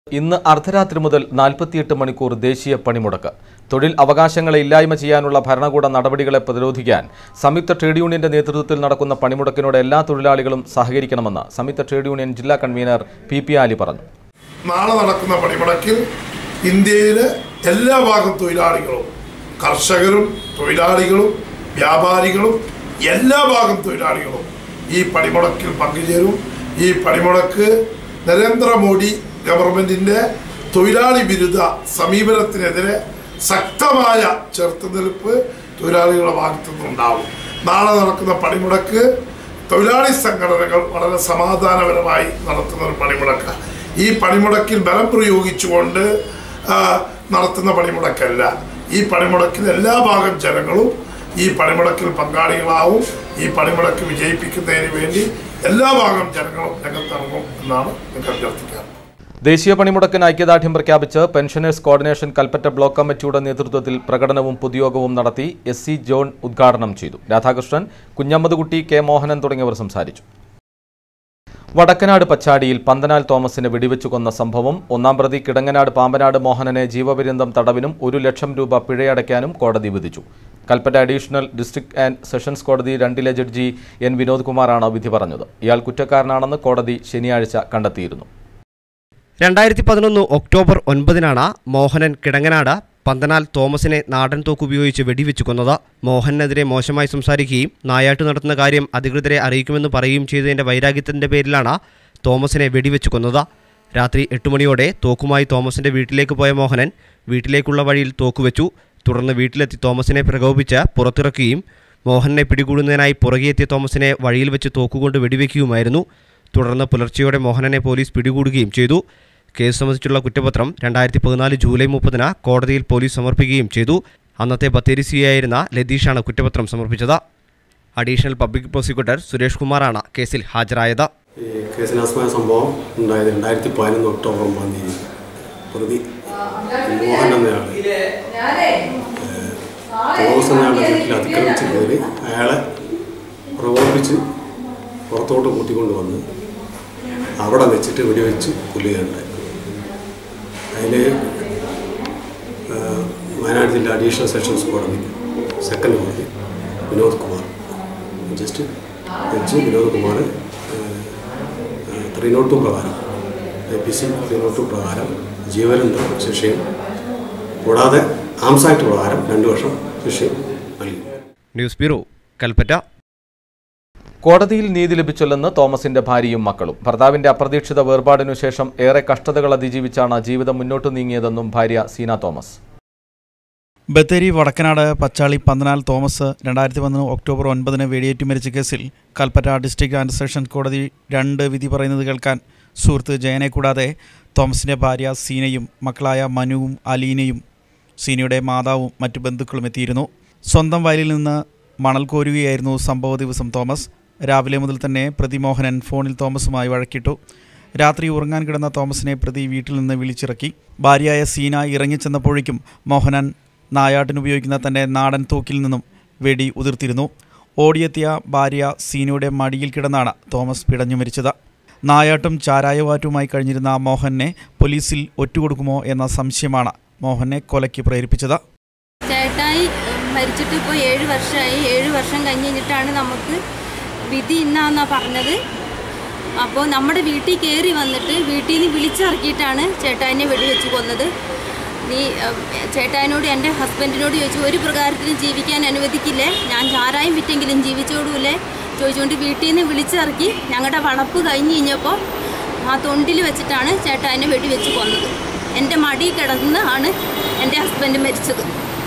ഇന്ന് അർദ്ധരാത്രി മുതൽ നാൽപ്പത്തിയെട്ട് മണിക്കൂർ ദേശീയ പണിമുടക്ക് തൊഴിൽ അവകാശങ്ങളെ ഇല്ലായ്മ ചെയ്യാനുള്ള ഭരണകൂട നടപടികളെ പ്രതിരോധിക്കാൻ സംയുക്ത ട്രേഡ് യൂണിയന്റെ നേതൃത്വത്തിൽ നടക്കുന്ന പണിമുടക്കിനോട് എല്ലാ തൊഴിലാളികളും സഹകരിക്കണമെന്ന് സംയുക്ത ട്രേഡ് യൂണിയൻ ജില്ലാ കൺവീനർ പി പി ആലി പറഞ്ഞു നാളെ നടക്കുന്ന പണിമുടക്കിൽ ഇന്ത്യയിലെ എല്ലാ ഭാഗം തൊഴിലാളികളും കർഷകരും തൊഴിലാളികളും വ്യാപാരികളും എല്ലാ ഭാഗം തൊഴിലാളികളും ഈ പണിമുടക്കിൽ പങ്കുചേരും ഈ പണിമുടക്ക് നരേന്ദ്രമോദി ഗവൺമെന്റിന്റെ തൊഴിലാളി വിരുദ്ധ സമീപനത്തിനെതിരെ ശക്തമായ ചെറുത്തുനിൽപ്പ് തൊഴിലാളികളുടെ ഭാഗത്തു നിന്നുണ്ടാവും നാളെ നടക്കുന്ന പണിമുടക്ക് തൊഴിലാളി സംഘടനകൾ വളരെ സമാധാനപരമായി നടത്തുന്ന ഒരു പണിമുടക്ക് ഈ പണിമുടക്കിൽ ബലം പ്രയോഗിച്ചുകൊണ്ട് ആ, നടത്തുന്ന പണിമുടക്കല്ല ഈ പണിമുടക്കിൽ എല്ലാ ഭാഗം ജനങ്ങളും ഈ പണിമുടക്കിൽ പങ്കാളികളാവും ഈ പണിമുടക്ക് വിജയിപ്പിക്കുന്നതിന് വേണ്ടി എല്ലാ ഭാഗം ജനങ്ങളും രംഗത്തിറങ്ങും എന്നാണ് നിങ്ങൾക്ക് അഭ്യർത്ഥിക്കാറ് ദേശീയ പണിമുടക്കിന് ഐക്യദാർഢ്യം പ്രഖ്യാപിച്ച് പെൻഷനേഴ്സ് കോർഡിനേഷൻ കൽപ്പറ്റ ബ്ലോക്ക് കമ്മിറ്റിയുടെ നേതൃത്വത്തിൽ പ്രകടനവും പൊതുയോഗവും നടത്തി എസ് സി ജോൺ ഉദ്ഘാടനം ചെയ്തു രാധാകൃഷ്ണൻ കുഞ്ഞമ്മദ്കുട്ടി കെ മോഹനൻ തുടങ്ങിയവർ സംസാരിച്ചു വടക്കനാട് പച്ചാടിയിൽ പന്തനാൽ തോമസിനെ വെടിവെച്ചു കൊന്ന സംഭവം ഒന്നാം പ്രതി കിടങ്ങനാട് പാമ്പനാട് മോഹനനെ ജീവപര്യന്തം തടവിനും ഒരു ലക്ഷം രൂപ പിഴയടയ്ക്കാനും കോടതി വിധിച്ചു Kalpetta additional district and sessions കോടതി രണ്ടിലെ ജഡ്ജി എൻ വിനോദ് കുമാറാണ് വിധി പറഞ്ഞത് ഇയാൾ കുറ്റക്കാരനാണെന്ന് കോടതി ശനിയാഴ്ച കണ്ടെത്തിയിരുന്നു രണ്ടായിരത്തി പതിനൊന്ന് ഒക്ടോബർ ഒൻപതിനാണ് മോഹനൻ കിടങ്ങനാട് പന്തനാൽ തോമസിനെ നാടൻ തോക്കുപയോഗിച്ച് വെടിവെച്ചു കൊന്നത് മോഹനെതിരെ മോശമായി സംസാരിക്കുകയും നായാട്ട് നടത്തുന്ന കാര്യം അധികൃതരെ അറിയിക്കുമെന്ന് പറയുകയും ചെയ്തതിന്റെ വൈരാഗ്യത്തിന്റെ പേരിലാണ് തോമസിനെ വെടിവെച്ചു കൊന്നത് രാത്രി എട്ട് മണിയോടെ തോക്കുമായി തോമസിന്റെ വീട്ടിലേക്ക് പോയ മോഹനൻ വീട്ടിലേക്കുള്ള വഴിയിൽ തോക്കുവെച്ചു തുടർന്ന് വീട്ടിലെത്തി തോമസിനെ പ്രകോപിച്ച് പുറത്തിറക്കുകയും മോഹനെ പിടികൂടുന്നതിനായി പുറകെയെത്തിയ തോമസിനെ വഴിയിൽ വെച്ച് തോക്കുകൊണ്ട് വെടിവെക്കുകയുമായിരുന്നു തുടർന്ന് പുലർച്ചെയോടെ മോഹനനെ പോലീസ് പിടികൂടുകയും ചെയ്തു കേസ് സംബന്ധിച്ചുള്ള കുറ്റപത്രം രണ്ടായിരത്തി പതിനാല് ജൂലൈ മുപ്പതിന് കോടതിയിൽ പോലീസ് സമർപ്പിക്കുകയും ചെയ്തു അന്നത്തെ ബത്തേരി സി ആയിരുന്ന ലതീഷാണ് കുറ്റപത്രം സമർപ്പിച്ചത് അഡീഷണൽ പബ്ലിക് പ്രോസിക്യൂട്ടർ സുരേഷ് കുമാറാണ് കേസിൽ ഹാജരായത് ഈ കേസിനാസ്പദമായ സംഭവം ഉണ്ടായത് രണ്ടായിരത്തി പതിനൊന്ന് ഒക്ടോബർ ഒമ്പതാം തീയതി പ്രതി മോഹൻ എന്നയാൾ തോമസ് എന്നയാളുടെ വീട്ടിൽ അതിക്രമിച്ച് കയറി അയാളെ പ്രകോപിപ്പിച്ച് പുറത്തോട്ട് കൂട്ടിക്കൊണ്ട് വന്ന് അവിടെ വെച്ചിട്ട് വെടിവെച്ച് കൊല്ലുകയുണ്ടായി അതിൽ വയനാട് ജില്ലാ അഡീഷണൽ സെഷൻസ് കോടതി സെക്കൻഡ് കോടതി Vinod Kumar just judge Vinod Kumar three note two പ്രകാരം A P C three note two പ്രകാരം ജീവനന്ത ശിക്ഷയും കൂടാതെ ആംസ് ആക്ട് പ്രകാരം രണ്ട് വർഷം ശിക്ഷയും നൽകി ന്യൂസ് ബ്യൂറോ കൽപ്പറ്റ കോടതിയിൽ നീതി ലഭിച്ചില്ലെന്ന് തോമസിന്റെ ഭാര്യയും മക്കളും ഭർത്താവിന്റെ അപ്രതീക്ഷിത വേർപാടിനു ശേഷം ഏറെ കഷ്ടതകൾ അതിജീവിച്ചാണ് ജീവിതം മുന്നോട്ട് നീങ്ങിയതെന്നും ഭാര്യ സീന തോമസ് ബത്തേരി വടക്കനാട് പച്ചാളി പന്തനാൽ തോമസ് രണ്ടായിരത്തി പതിനൊന്ന് ഒക്ടോബർ ഒൻപതിന് വെടിയേറ്റ് മരിച്ച കേസിൽ കൽപ്പറ്റ ഡിസ്ട്രിക്ട് ആൻഡ് സെഷൻ കോടതി രണ്ട് വിധി പറയുന്നത് കേൾക്കാൻ സുഹൃത്ത് ജയനെ കൂടാതെ തോമസിൻ്റെ ഭാര്യ സീനയും മക്കളായ മനുവും അലീനയും സീനയുടെ മാതാവും മറ്റു ബന്ധുക്കളും എത്തിയിരുന്നു സ്വന്തം വയലിൽ നിന്ന് മണൽ കോരുകയായിരുന്നു സംഭവ ദിവസം തോമസ് രാവിലെ മുതൽ തന്നെ പ്രതി മോഹനൻ ഫോണിൽ തോമസുമായി വഴക്കിട്ടു രാത്രി ഉറങ്ങാൻ കിടന്ന തോമസിനെ പ്രതി വീട്ടിൽ നിന്ന് വിളിച്ചിറക്കി ഭാര്യയായ സീന ഇറങ്ങിച്ചെന്നപ്പോഴേക്കും മോഹനൻ നായാട്ടിനുപയോഗിക്കുന്ന തൻ്റെ നാടൻ തോക്കിൽ നിന്നും വെടി ഉതിർത്തിരുന്നു ഓടിയെത്തിയ ഭാര്യ സീനയുടെ മടിയിൽ കിടന്നാണ് തോമസ് പിടഞ്ഞു മരിച്ചത് നായാട്ടും ചാരായവാറ്റുമായി കഴിഞ്ഞിരുന്ന മോഹനെ പോലീസിൽ ഒറ്റുകൊടുക്കുമോ എന്ന സംശയമാണ് മോഹനെ കൊലയ്ക്ക് പ്രേരിപ്പിച്ചത് ചേട്ടായി ഏഹ്, മരിച്ചിട്ട് ഇപ്പോൾ ഏഴ് വർഷമായി ഏഴ് വർഷം കഴിഞ്ഞ് കഴിഞ്ഞിട്ടാണ് നമുക്ക് വിധി ഇന്നാന്നാ പറഞ്ഞത് അപ്പോൾ നമ്മുടെ വീട്ടിൽ കയറി വന്നിട്ട് വീട്ടിൽ നിന്ന് വിളിച്ചിറക്കിയിട്ടാണ് ചേട്ടായിനെ വെടിവെച്ച് കൊന്നത് നീ ഏഹ്, ചേട്ടായിനോട് എൻ്റെ ഹസ്ബൻഡിനോട് ചോദിച്ചു ഒരു പ്രകാരത്തിലും ജീവിക്കാൻ അനുവദിക്കില്ലേ ഞാൻ ചാരായം വിറ്റെങ്കിലും ജീവിച്ചോടൂലേ ചോദിച്ചുകൊണ്ട് വീട്ടിൽ നിന്ന് വിളിച്ചിറക്കി ഞങ്ങളുടെ വളപ്പ് കഴിഞ്ഞ് കഴിഞ്ഞപ്പോൾ ആ തൊണ്ടിൽ വെച്ചിട്ടാണ് ചേട്ടായിനെ വെടിവെച്ച് കൊന്നത് എൻ്റെ മടി കിടന്ന് ആണ് എൻ്റെ ഹസ്ബൻഡ് മരിച്ചത്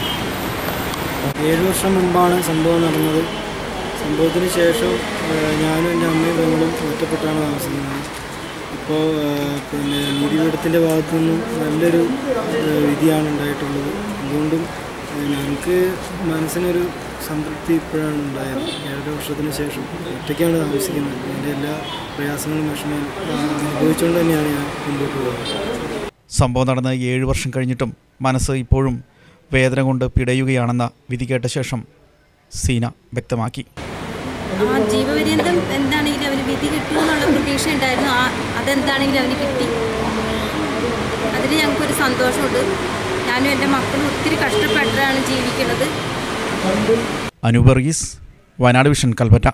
ഏഴ് വർഷം മുമ്പാണ് സംഭവം നടന്നത് സംഭവത്തിന് ശേഷം ഏഹ്, ഞാനും എൻ്റെ അമ്മയും പെങ്ങളും ഒറ്റപ്പെട്ടാണ് താമസിക്കുന്നത് ഇപ്പോൾ ഏഹ്, പിന്നെ നീതിപീഠത്തിൻ്റെ ഭാഗത്തു നിന്നും നല്ലൊരു ഏഹ്, വിധിയാണ് ഉണ്ടായിട്ടുള്ളത് അതുകൊണ്ടും ഏഹ്, ഞങ്ങൾക്ക് മനസ്സിനൊരു സംതൃപ്തി ഇപ്പോഴാണ് ഉണ്ടായത് ഏഴര വർഷത്തിന് ശേഷം ഒറ്റയ്ക്കാണ് താമസിക്കുന്നത് എൻ്റെ എല്ലാ പ്രയാസങ്ങളും വിഷമം അനുഭവിച്ചുകൊണ്ട് തന്നെയാണ് ഞാൻ മുമ്പോട്ട് പോകുന്നത് സംഭവം നടന്ന് ഏഴ് വർഷം കഴിഞ്ഞിട്ടും മനസ്സ് ഇപ്പോഴും വേദന കൊണ്ട് പിടയുകയാണെന്ന വിധി കേട്ട ശേഷം സീന വ്യക്തമാക്കി ആ ജീവപര്യന്തം എന്താണെങ്കിലും അവന് വിധി കിട്ടുമെന്നുള്ള പ്രതീക്ഷ ഉണ്ടായിരുന്നു ആ അതെന്താണെങ്കിലും അവന് കിട്ടി ഞങ്ങൾക്കൊരു സന്തോഷമുണ്ട് ഞാനും എൻ്റെ മക്കളും ഒത്തിരി കഷ്ടപ്പെട്ടാണ് ജീവിക്കുന്നത് അനുവർഗീസ് വയനാട് വിഷൻ കൽപ്പറ്റ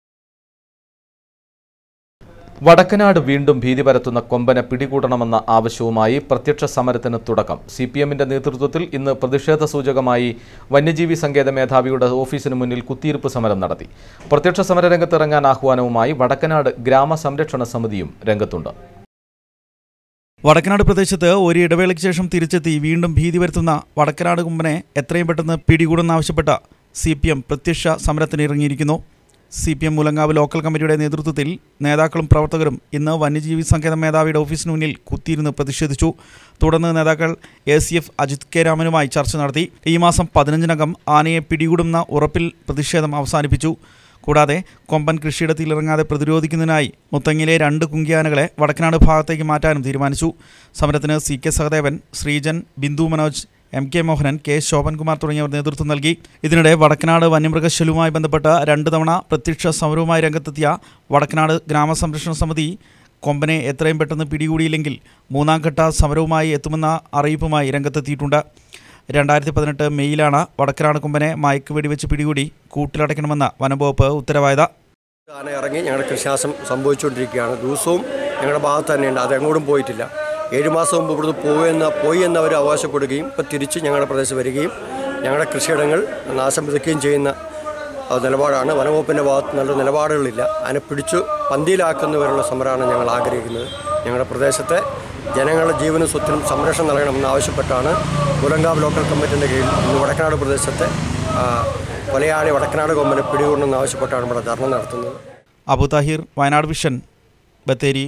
വടക്കനാട് വീണ്ടും ഭീതി പരത്തുന്ന കൊമ്പനെ പിടികൂടണമെന്ന ആവശ്യവുമായി പ്രത്യക്ഷ സമരത്തിന് തുടക്കം സി പി എമ്മിന്റെ നേതൃത്വത്തിൽ ഇന്ന് പ്രതിഷേധ സൂചകമായി വന്യജീവി സങ്കേത മേധാവിയുടെ ഓഫീസിന് മുന്നിൽ കുത്തിയിരിപ്പ് സമരം നടത്തി പ്രത്യക്ഷ സമരരംഗത്ത് ഇറങ്ങാൻ ആഹ്വാനവുമായി വടക്കനാട് ഗ്രാമസംരക്ഷണ സമിതിയും രംഗത്തുണ്ട് വടക്കനാട് പ്രദേശത്ത് ഒരു ഇടവേളയ്ക്ക് ശേഷം തിരിച്ചെത്തി വീണ്ടും ഭീതി വരുത്തുന്ന വടക്കനാട് കുമ്പനെ എത്രയും പെട്ടെന്ന് പിടികൂടുന്നാവശ്യപ്പെട്ട സി പി എം പ്രത്യക്ഷ സമരത്തിന് ഇറങ്ങിയിരിക്കുന്നു C P M Mulangavu local കമ്മിറ്റിയുടെ നേതൃത്വത്തിൽ നേതാക്കളും പ്രവർത്തകരും ഇന്ന് വന്യജീവി സങ്കേത മേധാവിയുടെ ഓഫീസിന് മുന്നിൽ കുത്തിയിരുന്ന് പ്രതിഷേധിച്ചു തുടർന്ന് നേതാക്കൾ A C F Ajith K രാമനുമായി ചർച്ച നടത്തി ഈ മാസം പതിനഞ്ചിനകം ആനയെ പിടികൂടുന്ന ഉറപ്പിൽ പ്രതിഷേധം അവസാനിപ്പിച്ചു കൂടാതെ കൊമ്പൻ കൃഷിയിടത്തിൽ ഇറങ്ങാതെ പ്രതിരോധിക്കുന്നതിനായി മുത്തങ്ങിലെ രണ്ട് കുങ്കിയാനകളെ വടക്കനാട് ഭാഗത്തേക്ക് മാറ്റാനും തീരുമാനിച്ചു സമരത്തിന് C K Sahadevan Sreejan Bindu Manoj M K Mohanan K Shobhankumar തുടങ്ങിയവർ നേതൃത്വം നൽകി ഇതിനിടെ വടക്കനാട് വന്യമൃഗശല്യവുമായി ബന്ധപ്പെട്ട് രണ്ട് തവണ പ്രത്യക്ഷ സമരവുമായി രംഗത്തെത്തിയ വടക്കനാട് ഗ്രാമസംരക്ഷണ സമിതി കൊമ്പനെ എത്രയും പെട്ടെന്ന് പിടികൂടിയില്ലെങ്കിൽ മൂന്നാം ഘട്ട സമരവുമായി എത്തുമെന്ന അറിയിപ്പുമായി രംഗത്തെത്തിയിട്ടുണ്ട് രണ്ടായിരത്തി പതിനെട്ട് മെയ്യിലാണ് വടക്കനാട് കൊമ്പനെ മയക്ക് വെടിവെച്ച് പിടികൂടി കൂട്ടിലടയ്ക്കണമെന്ന് വനംവകുപ്പ് ഉത്തരവായത് ആന ഇറങ്ങി ഞങ്ങളുടെ കൃഷിനാശം സംഭവിച്ചുകൊണ്ടിരിക്കുകയാണ് ദിവസവും ഞങ്ങളുടെ ഭാഗത്ത് തന്നെയുണ്ട് അത് എങ്ങോട്ടും പോയിട്ടില്ല ഏഴ് മാസം മുമ്പ് ഇവിടുന്ന് പോയെന്ന് പോയി എന്നവർ അവകാശപ്പെടുകയും ഇപ്പോൾ തിരിച്ച് ഞങ്ങളുടെ പ്രദേശത്ത് വരികയും ഞങ്ങളുടെ കൃഷിയിടങ്ങൾ നാശം വിതയ്ക്കുകയും ചെയ്യുന്ന ആ, നിലപാടാണ് വനംവകുപ്പിൻ്റെ ഭാഗത്ത് നല്ല നിലപാടുകളില്ല അതിനെ പിടിച്ചു പന്തിയിലാക്കുന്നവരുള്ള സമരമാണ് ഞങ്ങൾ ആഗ്രഹിക്കുന്നത് ഞങ്ങളുടെ പ്രദേശത്തെ ജനങ്ങളുടെ ജീവനും സ്വത്തിനും സംരക്ഷണം നൽകണമെന്ന് ആവശ്യപ്പെട്ടാണ് മുലങ്കാവ് ലോക്കൽ കമ്മിറ്റിൻ്റെ കീഴിൽ ഇന്ന് വടക്കനാട് പ്രദേശത്തെ ആ, കൊലയാളി വടക്കനാട് കൊമ്പനെ പിടികൂടണമെന്ന് ആവശ്യപ്പെട്ടാണ് ഇവിടെ ധർണ നടത്തുന്നത് അബു താഹിർ വയനാട് വിഷൻ ബത്തേരി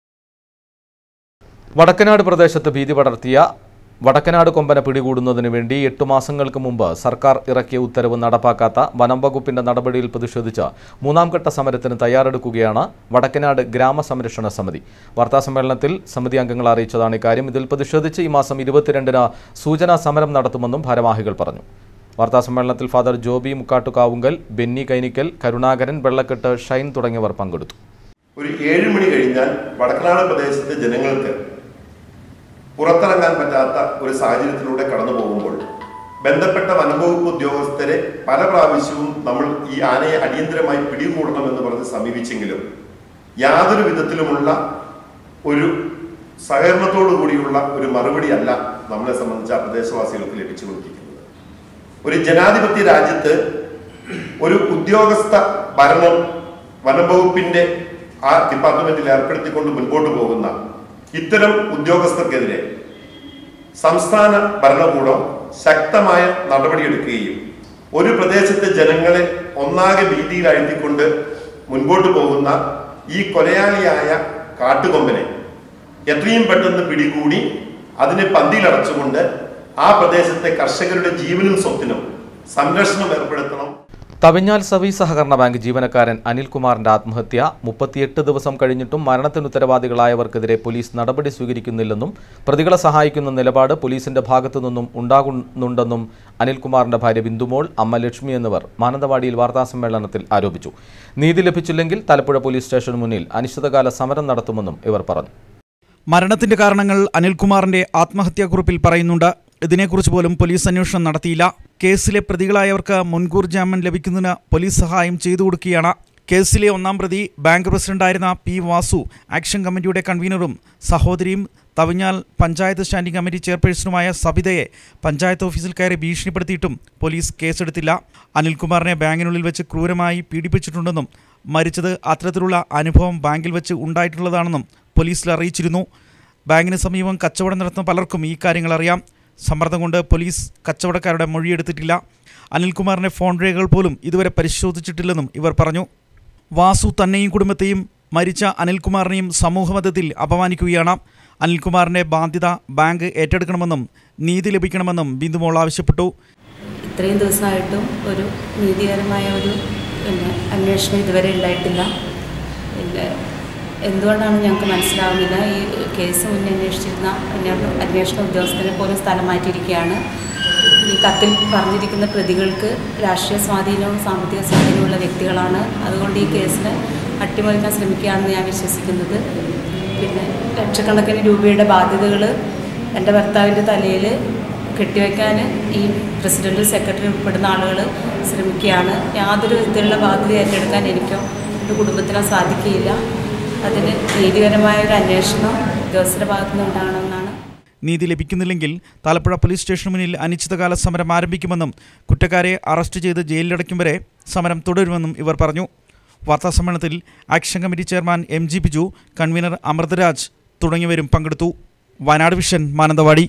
വടക്കനാട് പ്രദേശത്ത് ഭീതി പടർത്തിയ വടക്കനാട് കൊമ്പനെ പിടികൂടുന്നതിന് വേണ്ടി എട്ടു മാസങ്ങൾക്ക് മുമ്പ് സർക്കാർ ഇറക്കിയ ഉത്തരവ് നടപ്പാക്കാത്ത വനം വകുപ്പിന്റെ നടപടിയിൽ പ്രതിഷേധിച്ച് മൂന്നാം ഘട്ട സമരത്തിന് തയ്യാറെടുക്കുകയാണ് വടക്കനാട് ഗ്രാമസംരക്ഷണ സമിതി വാർത്താസമ്മേളനത്തിൽ സമിതി അംഗങ്ങൾ അറിയിച്ചതാണ് ഇക്കാര്യം ഇതിൽ പ്രതിഷേധിച്ച് ഈ മാസം ഇരുപത്തിരണ്ടിന് സൂചനാ സമരം നടത്തുമെന്നും ഭാരവാഹികൾ പറഞ്ഞു വാർത്താസമ്മേളനത്തിൽ ഫാദർ ജോബി മുക്കാട്ടുകാവുങ്കൽ ബെന്നി കൈനിക്കൽ കരുണാകരൻ വെള്ളക്കെട്ട് ഷൈൻ തുടങ്ങിയവർ പങ്കെടുത്തു ഒരു ഏഴ് മണി കഴിഞ്ഞാൽ വടക്കനാട് പ്രദേശത്തെ ജനങ്ങൾക്ക് പുറത്തിറങ്ങാൻ പറ്റാത്ത ഒരു സാഹചര്യത്തിലൂടെ കടന്നു പോകുമ്പോൾ ബന്ധപ്പെട്ട വനംവകുപ്പ് ഉദ്യോഗസ്ഥരെ പല പ്രാവശ്യവും നമ്മൾ ഈ ആനയെ അടിയന്തരമായി പിടികൂടണമെന്ന് പറഞ്ഞ് സമീപിച്ചെങ്കിലും യാതൊരു വിധത്തിലുമുള്ള ഒരു സഹകരണത്തോടു കൂടിയുള്ള ഒരു മറുപടി അല്ല നമ്മളെ സംബന്ധിച്ച ആ പ്രദേശവാസികൾക്ക് ലഭിച്ചുകൊണ്ടിരിക്കുന്നത് ഒരു ജനാധിപത്യ രാജ്യത്ത് ഒരു ഉദ്യോഗസ്ഥ ഭരണം വനംവകുപ്പിന്റെ ആ ഡിപ്പാർട്ട്മെന്റിൽ ഏർപ്പെടുത്തിക്കൊണ്ട് മുൻപോട്ട് പോകുന്ന ഇത്തരം ഉദ്യോഗസ്ഥർക്കെതിരെ സംസ്ഥാന ഭരണകൂടം ശക്തമായ നടപടിയെടുക്കുകയും ഒരു പ്രദേശത്തെ ജനങ്ങളെ ഒന്നാകെ ഭീതിയിൽ അഴുത്തിക്കൊണ്ട് മുൻപോട്ട് പോകുന്ന ഈ കൊലയാളിയായ കാട്ടുകൊമ്പനെ എത്രയും പെട്ടെന്ന് പിടികൂടി അതിനെ പന്തിയിലടച്ചുകൊണ്ട് ആ പ്രദേശത്തെ കർഷകരുടെ ജീവനും സ്വത്തിനും സംരക്ഷണം ഏർപ്പെടുത്തണം തവിഞ്ഞാൽ സർവീസ് സഹകരണ ബാങ്ക് ജീവനക്കാരൻ അനിൽകുമാറിന്റെ ആത്മഹത്യ മുപ്പത്തിയെട്ട് ദിവസം കഴിഞ്ഞിട്ടും മരണത്തിന് ഉത്തരവാദികളായവർക്കെതിരെ പോലീസ് നടപടി സ്വീകരിക്കുന്നില്ലെന്നും പ്രതികളെ സഹായിക്കുന്ന നിലപാട് പോലീസിന്റെ ഭാഗത്തു നിന്നും ഉണ്ടാകുന്നുണ്ടെന്നും അനിൽകുമാറിന്റെ ഭാര്യ ബിന്ദുമോൾ അമ്മ ലക്ഷ്മി എന്നിവർ മാനന്തവാടിയിൽ വാർത്താസമ്മേളനത്തിൽ ആരോപിച്ചു നീതി ലഭിച്ചില്ലെങ്കിൽ തലപ്പുഴ പോലീസ് സ്റ്റേഷന് മുന്നിൽ അനിശ്ചിതകാല സമരം നടത്തുമെന്നും ഇവർ പറഞ്ഞു മരണത്തിന്റെ കാരണങ്ങൾ അനിൽകുമാറിന്റെ ആത്മഹത്യാക്കുറിപ്പിൽ പറയുന്നുണ്ട് ഇതിനെക്കുറിച്ച് പോലും പോലീസ് അന്വേഷണം നടത്തിയില്ല കേസിലെ പ്രതികളായവർക്ക് മുൻകൂർ ജാമ്യം ലഭിക്കുന്നതിന് പോലീസ് സഹായം ചെയ്തു കൊടുക്കുകയാണ് കേസിലെ ഒന്നാം പ്രതി ബാങ്ക് പ്രസിഡന്റായിരുന്ന പി വാസു ആക്ഷൻ കമ്മിറ്റിയുടെ കൺവീനറും സഹോദരിയും തവിഞ്ഞാൽ പഞ്ചായത്ത് സ്റ്റാൻഡിംഗ് കമ്മിറ്റി ചെയർപേഴ്സണുമായ സബിതയെ പഞ്ചായത്ത് ഓഫീസിൽ കയറി ഭീഷണിപ്പെടുത്തിയിട്ടും പോലീസ് കേസെടുത്തില്ല അനിൽകുമാറിനെ ബാങ്കിനുള്ളിൽ വെച്ച് ക്രൂരമായി പീഡിപ്പിച്ചിട്ടുണ്ടെന്നും മരിച്ചത് അത്തരത്തിലുള്ള അനുഭവം ബാങ്കിൽ വെച്ച് ഉണ്ടായിട്ടുള്ളതാണെന്നും പോലീസിൽ അറിയിച്ചിരുന്നു ബാങ്കിന് സമീപം കച്ചവടം നടത്തുന്ന പലർക്കും ഈ കാര്യങ്ങൾ അറിയാം സമ്മർദ്ദം കൊണ്ട് പോലീസ് കച്ചവടക്കാരുടെ മൊഴിയെടുത്തിട്ടില്ല അനിൽകുമാറിന്റെ ഫോൺ രേഖകൾ പോലും ഇതുവരെ പരിശോധിച്ചിട്ടില്ലെന്നും ഇവർ പറഞ്ഞു വാസു തന്നെയും കുടുംബത്തെയും മരിച്ച അനിൽകുമാറിനെയും സമൂഹമധ്യത്തിൽ അപമാനിക്കുകയാണ് അനിൽകുമാറിന്റെ ബാധ്യത ബാങ്ക് ഏറ്റെടുക്കണമെന്നും നീതി ലഭിക്കണമെന്നും ബിന്ദുമോൾ ആവശ്യപ്പെട്ടു ഇത്രയും ദിവസമായിട്ടും ഒരു നീതികരമായ ഒരു പിന്നെ അന്വേഷണം ഇതുവരെ ഉണ്ടായിട്ടില്ല പിന്നെ എന്തുകൊണ്ടാണ് ഞങ്ങൾക്ക് മനസ്സിലാവുന്നില്ല ഈ കേസ് മുന്നേ അന്വേഷിച്ചിരുന്ന അന്വേഷണ അന്വേഷണ ഉദ്യോഗസ്ഥനെ പോലും സ്ഥലം മാറ്റിയിരിക്കുകയാണ് ഈ കത്തിൽ പറഞ്ഞിരിക്കുന്ന പ്രതികൾക്ക് രാഷ്ട്രീയ സ്വാധീനവും സാമ്പത്തിക സ്വാധീനവുമുള്ള വ്യക്തികളാണ് അതുകൊണ്ട് ഈ കേസിനെ അട്ടിമറിക്കാൻ ശ്രമിക്കുകയാണെന്ന് ഞാൻ വിശ്വസിക്കുന്നത് പിന്നെ ലക്ഷക്കണക്കിന് രൂപയുടെ ബാധ്യതകൾ എൻ്റെ ഭർത്താവിൻ്റെ തലയിൽ കെട്ടിവെക്കാൻ ഈ പ്രസിഡന്റ് സെക്രട്ടറി ഉൾപ്പെടുന്ന ആളുകൾ ശ്രമിക്കുകയാണ് യാതൊരു വിധത്തിലുള്ള ബാധ്യത ഏറ്റെടുക്കാൻ എനിക്കോ എൻ്റെ കുടുംബത്തിനോ സാധിക്കുകയില്ല അതിന് നീതിപരമായ ഒരു അന്വേഷണം ഉദ്യോഗസ്ഥരുടെ ഭാഗത്തു നിന്നുണ്ടാകണമെന്നാണ് നീതി ലഭിക്കുന്നില്ലെങ്കിൽ തലപ്പുഴ പോലീസ് സ്റ്റേഷന് മുന്നിൽ അനിശ്ചിതകാല സമരം ആരംഭിക്കുമെന്നും കുറ്റക്കാരെ അറസ്റ്റ് ചെയ്ത് ജയിലിലടയ്ക്കും വരെ സമരം തുടരുമെന്നും ഇവർ പറഞ്ഞു വാർത്താസമ്മേളനത്തിൽ action committee chairman M G Biju convener Amrutharaj തുടങ്ങിയവരും പങ്കെടുത്തു വയനാട് വിഷൻ മാനന്തവാടി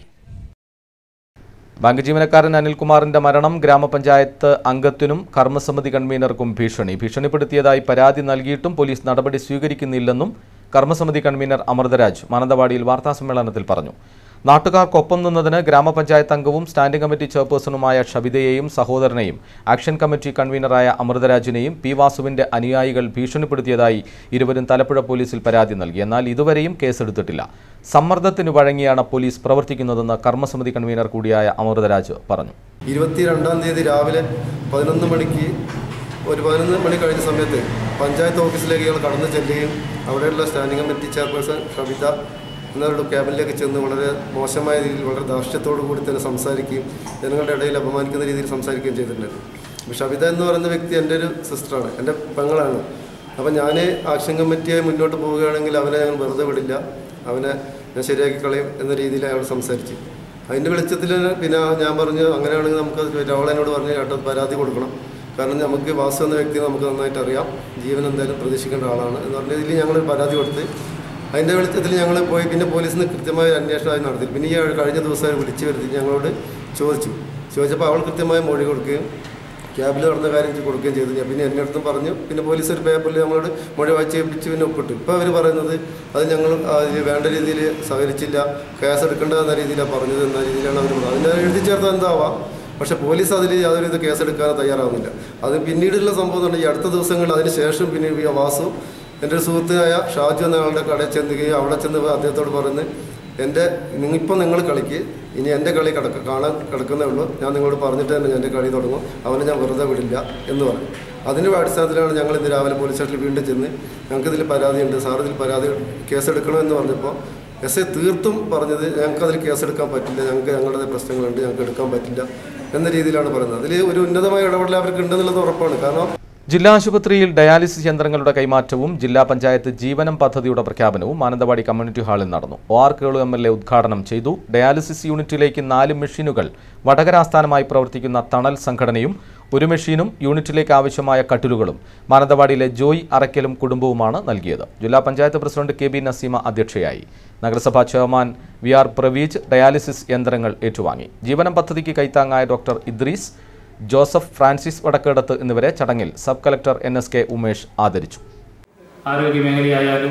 ബാങ്ക് ജീവനക്കാരൻ അനിൽകുമാറിന്റെ മരണം ഗ്രാമപഞ്ചായത്ത് അംഗത്തിനും കർമ്മസമിതി കൺവീനർക്കും ഭീഷണി ഭീഷണിപ്പെടുത്തിയതായി പരാതി നൽകിയിട്ടും പോലീസ് നടപടി സ്വീകരിക്കുന്നില്ലെന്നും കർമ്മസമിതി കൺവീനർ അമൃതരാജ് മാനന്തവാടിയിൽ വാർത്താസമ്മേളനത്തിൽ പറഞ്ഞു നാട്ടുകാർക്കൊപ്പം നിന്നതിന് ഗ്രാമപഞ്ചായത്ത് അംഗവും സ്റ്റാൻഡിംഗ് കമ്മിറ്റി ചെയർപേഴ്സണുമായ ഷബിതയെയും സഹോദരനെയും ആക്ഷൻ കമ്മിറ്റി കൺവീനറായ അമൃതരാജിനെയും പി വാസുവിന്റെ അനുയായികൾ ഭീഷണിപ്പെടുത്തിയതായി ഇരുവരും തലപ്പുഴ പോലീസിൽ പരാതി നൽകി എന്നാൽ ഇതുവരെയും കേസെടുത്തിട്ടില്ല സമ്മർദ്ദത്തിന് വഴങ്ങിയാണ് പോലീസ് പ്രവർത്തിക്കുന്നതെന്ന് കർമ്മസമിതി കൺവീനർ കൂടിയായ അമൃതരാജ് പറഞ്ഞു ഇരുപത്തിരണ്ടാം തീയതി രാവിലെ പതിനൊന്ന് മണിക്ക് ഒരു പതിനൊന്ന് മണി കഴിഞ്ഞ സമയത്ത് പഞ്ചായത്ത് ഓഫീസിലേക്ക് ഇയാൾ കടന്നു ചെല്ലുകയും അവിടെയുള്ള സ്റ്റാൻഡിംഗ് കമ്മിറ്റി ചെയർപേഴ്സൺ ഷബിത എന്നവരുടെ ക്യാബിനിലേക്ക് ചെന്ന് വളരെ മോശമായ രീതിയിൽ വളരെ ധാർഷ്ട്യത്തോടു കൂടി തന്നെ സംസാരിക്കുകയും ജനങ്ങളുടെ ഇടയിൽ അപമാനിക്കുന്ന രീതിയിൽ സംസാരിക്കുകയും ചെയ്തിട്ടുണ്ടായിരുന്നു അപ്പോൾ ഷബിത എന്ന് പറയുന്ന വ്യക്തി എൻ്റെ ഒരു സിസ്റ്ററാണ് എൻ്റെ പെങ്ങളാണ് അപ്പോൾ ഞാൻ ആക്ഷൻ കമ്മിറ്റിയായി മുന്നോട്ട് പോവുകയാണെങ്കിൽ അവനെ ഞങ്ങൾ വെറുതെ വിടില്ല അവനെ ഞാൻ ശരിയാക്കി കളയും എന്ന രീതിയിൽ അയാൾ സംസാരിച്ചു അതിൻ്റെ വെളിച്ചത്തിൽ പിന്നെ ഞാൻ പറഞ്ഞു അങ്ങനെയാണെങ്കിൽ നമുക്ക് രാവളനോട് പറഞ്ഞ് ചേട്ടൻ പരാതി കൊടുക്കണം കാരണം നമുക്ക് വാസു എന്ന വ്യക്തിയെ നമുക്ക് നന്നായിട്ട് അറിയാം ജീവൻ എന്തായാലും പ്രതീക്ഷിക്കേണ്ട ആളാണ് എന്ന് പറഞ്ഞ ഇതിൽ ഞങ്ങൾ പരാതി കൊടുത്ത് അതിൻ്റെ വെളിച്ചത്തിൽ ഞങ്ങൾ പോയി പിന്നെ പോലീസിൽ നിന്ന് കൃത്യമായ ഒരു അന്വേഷണം നടത്തി പിന്നെ ഈ കഴിഞ്ഞ ദിവസം അവർ വിളിച്ചു വരുത്തി ഞങ്ങളോട് ചോദിച്ചു ചോദിച്ചപ്പോൾ അവൾ കൃത്യമായ മൊഴി കൊടുക്കുകയും ക്യാബിൽ നടന്ന കാര്യം കൊടുക്കുകയും ചെയ്തു ഞാൻ പിന്നെ എൻ്റെ അടുത്തും പറഞ്ഞു പിന്നെ പോലീസ് ഒരു പേപ്പറിൽ നമ്മളോട് മൊഴി വായിച്ചേപ്പിച്ച് പിന്നെ ഒപ്പിട്ടു ഇപ്പോൾ അവർ പറയുന്നത് അത് ഞങ്ങൾ അതിൽ വേണ്ട രീതിയിൽ സഹകരിച്ചില്ല കേസ് എടുക്കേണ്ട എന്ന രീതിയിലാണ് പറഞ്ഞത് എന്ന രീതിയിലാണ് അവർ പറഞ്ഞത് അതിൻ്റെ എഴുതി ചേർത്താൽ എന്താവാം പക്ഷെ പോലീസ് അതിൽ യാതൊരു ഇത് കേസെടുക്കാൻ തയ്യാറാവുന്നില്ല അത് പിന്നീടുള്ള സംഭവം എന്ന് പറഞ്ഞാൽ ഈ അടുത്ത ദിവസങ്ങളിൽ അതിന് ശേഷം പിന്നെ ഈ വാസു എൻ്റെ ഒരു സുഹൃത്തായ ഷാജു എന്ന ആളുടെ കടയിൽ ചെന്നുകയും അവിടെ ചെന്ന് അദ്ദേഹത്തോട് പറയുന്നത് എൻ്റെ ഇപ്പം നിങ്ങൾ കളിക്ക് ഇനി എൻ്റെ കളി കിടക്ക കാണാൻ കിടക്കുന്നേ ഉള്ളൂ ഞാൻ നിങ്ങളോട് പറഞ്ഞിട്ട് തന്നെ എൻ്റെ കളി തുടങ്ങും അവനെ ഞാൻ വെറുതെ വിടില്ല എന്ന് പറഞ്ഞു അതിൻ്റെ അടിസ്ഥാനത്തിലാണ് ഞങ്ങൾ ഇന്ന് രാവിലെ പോലീസ് സ്റ്റേഷനിൽ വീണ്ടും ചെന്ന് ഞങ്ങൾക്ക് ഇതിൽ പരാതിയുണ്ട് സാർ ഇതിൽ പരാതി കേസെടുക്കണമെന്ന് പറഞ്ഞപ്പോൾ എസ് ഐ തീർത്തും പറഞ്ഞത് ഞങ്ങൾക്ക് അതിൽ കേസെടുക്കാൻ പറ്റില്ല ഞങ്ങൾക്ക് ഞങ്ങളുടെ പ്രശ്നങ്ങളുണ്ട് ഞങ്ങൾക്ക് എടുക്കാൻ പറ്റില്ല എന്ന രീതിയിലാണ് പറയുന്നത് അതിൽ ഒരു ഉന്നതമായ ഇടപെടൽ അവർക്ക് ഉണ്ടെന്നുള്ളത് ഉറപ്പാണ് കാരണം ജില്ലാ ആശുപത്രിയിൽ ഡയാലിസിസ് യന്ത്രങ്ങളുടെ കൈമാറ്റവും ജില്ലാ പഞ്ചായത്ത് ജീവനം പദ്ധതിയുടെ പ്രഖ്യാപനവും മാനന്തവാടി കമ്മ്യൂണിറ്റി ഹാളിൽ നടന്നു O R Kelu M L A ഉദ്ഘാടനം ചെയ്തു ഡയാലിസിസ് യൂണിറ്റിലേക്ക് നാല് മെഷീനുകൾ വടകര ആസ്ഥാനമായി പ്രവർത്തിക്കുന്ന തണൽ സംഘടനയും ഒരു മെഷീനും യൂണിറ്റിലേക്ക് ആവശ്യമായ കട്ടിലുകളും മാനന്തവാടിയിലെ ജോയ് അറയ്ക്കലും കുടുംബവുമാണ് നൽകിയത് ജില്ലാ panchayat president K B Naseema അധ്യക്ഷയായി നഗരസഭാ chairman V R Praveej dialysis യന്ത്രങ്ങൾ ഏറ്റുവാങ്ങി ജീവനം പദ്ധതിക്ക് കൈത്താങ്ങായ ഡോക്ടർ ഇദ്രീസ് ജോസഫ് ഫ്രാൻസിസ് വടക്കേടത്ത് എന്നിവരെ ചടങ്ങിൽ sub collector N S K Umesh ആദരിച്ചു ആരോഗ്യ മേഖലയായാലും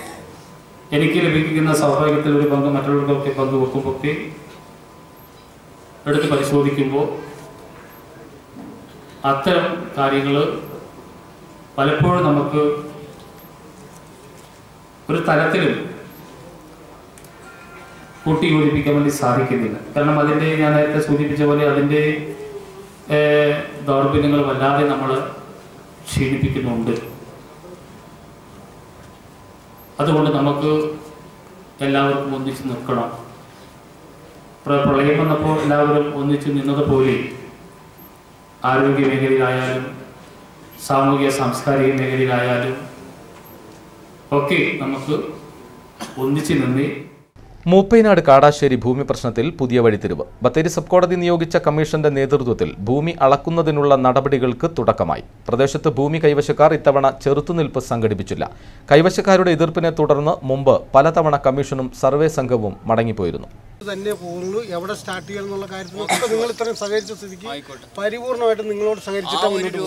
എനിക്ക് ലഭിക്കുന്ന സൗഭാഗ്യത്തിൽ ഒരു പങ്ക് മറ്റുള്ളവർക്കൊക്കെ പങ്കുവെക്കുമ്പോൾ എടുത്ത് പരിശോധിക്കുമ്പോൾ അത്തരം കാര്യങ്ങൾ പലപ്പോഴും നമുക്ക് ഒരു തലത്തിലും കൂട്ടിയോജിപ്പിക്കാൻ വേണ്ടി സാധിക്കുന്നില്ല കാരണം അതിൻ്റെ ഞാൻ നേരത്തെ സൂചിപ്പിച്ച പോലെ അതിൻ്റെ ദൗർബല്യങ്ങൾ വല്ലാതെ നമ്മൾ ക്ഷീണിപ്പിക്കുന്നുണ്ട് അതുകൊണ്ട് നമുക്ക് എല്ലാവർക്കും ഒന്നിച്ച് നിൽക്കണം പ്ര- പ്രളയം വന്നപ്പോൾ എല്ലാവരും ഒന്നിച്ച് നിന്നതുപോലെ ആരോഗ്യ മേഖലയിലായാലും സാമൂഹിക സാംസ്കാരിക മേഖലയിലായാലും ഒക്കെ നമുക്ക് ഒന്നിച്ച് നിന്ന് മൂപ്പൈനാട് കാടാശ്ശേരി ഭൂമി പ്രശ്നത്തിൽ പുതിയ വഴിത്തിരിവ് ബത്തേരി സബ് കോടതി നിയോഗിച്ച കമ്മീഷന്റെ നേതൃത്വത്തിൽ ഭൂമി അളക്കുന്നതിനുള്ള നടപടികൾക്ക് തുടക്കമായി പ്രദേശത്ത് ഭൂമി കൈവശക്കാർ ഇത്തവണ ചെറുത്തുനിൽപ്പ് സംഘടിപ്പിച്ചില്ല കൈവശക്കാരുടെ എതിർപ്പിനെ തുടർന്ന് മുമ്പ് പലതവണ കമ്മീഷനും സർവേ സംഘവും മടങ്ങിപ്പോയിരുന്നു തന്നെ പോകുള്ളൂ എവിടെ സ്റ്റാർട്ട് ചെയ്യണം എന്നുള്ള കാര്യത്തിലൊക്കെ നിങ്ങൾ ഇത്രയും സഹകരിച്ച സ്ഥിതിക്ക് പരിപൂർണമായിട്ട് നിങ്ങളോട് സഹകരിച്ചിട്ടാണ് മുന്നോട്ട്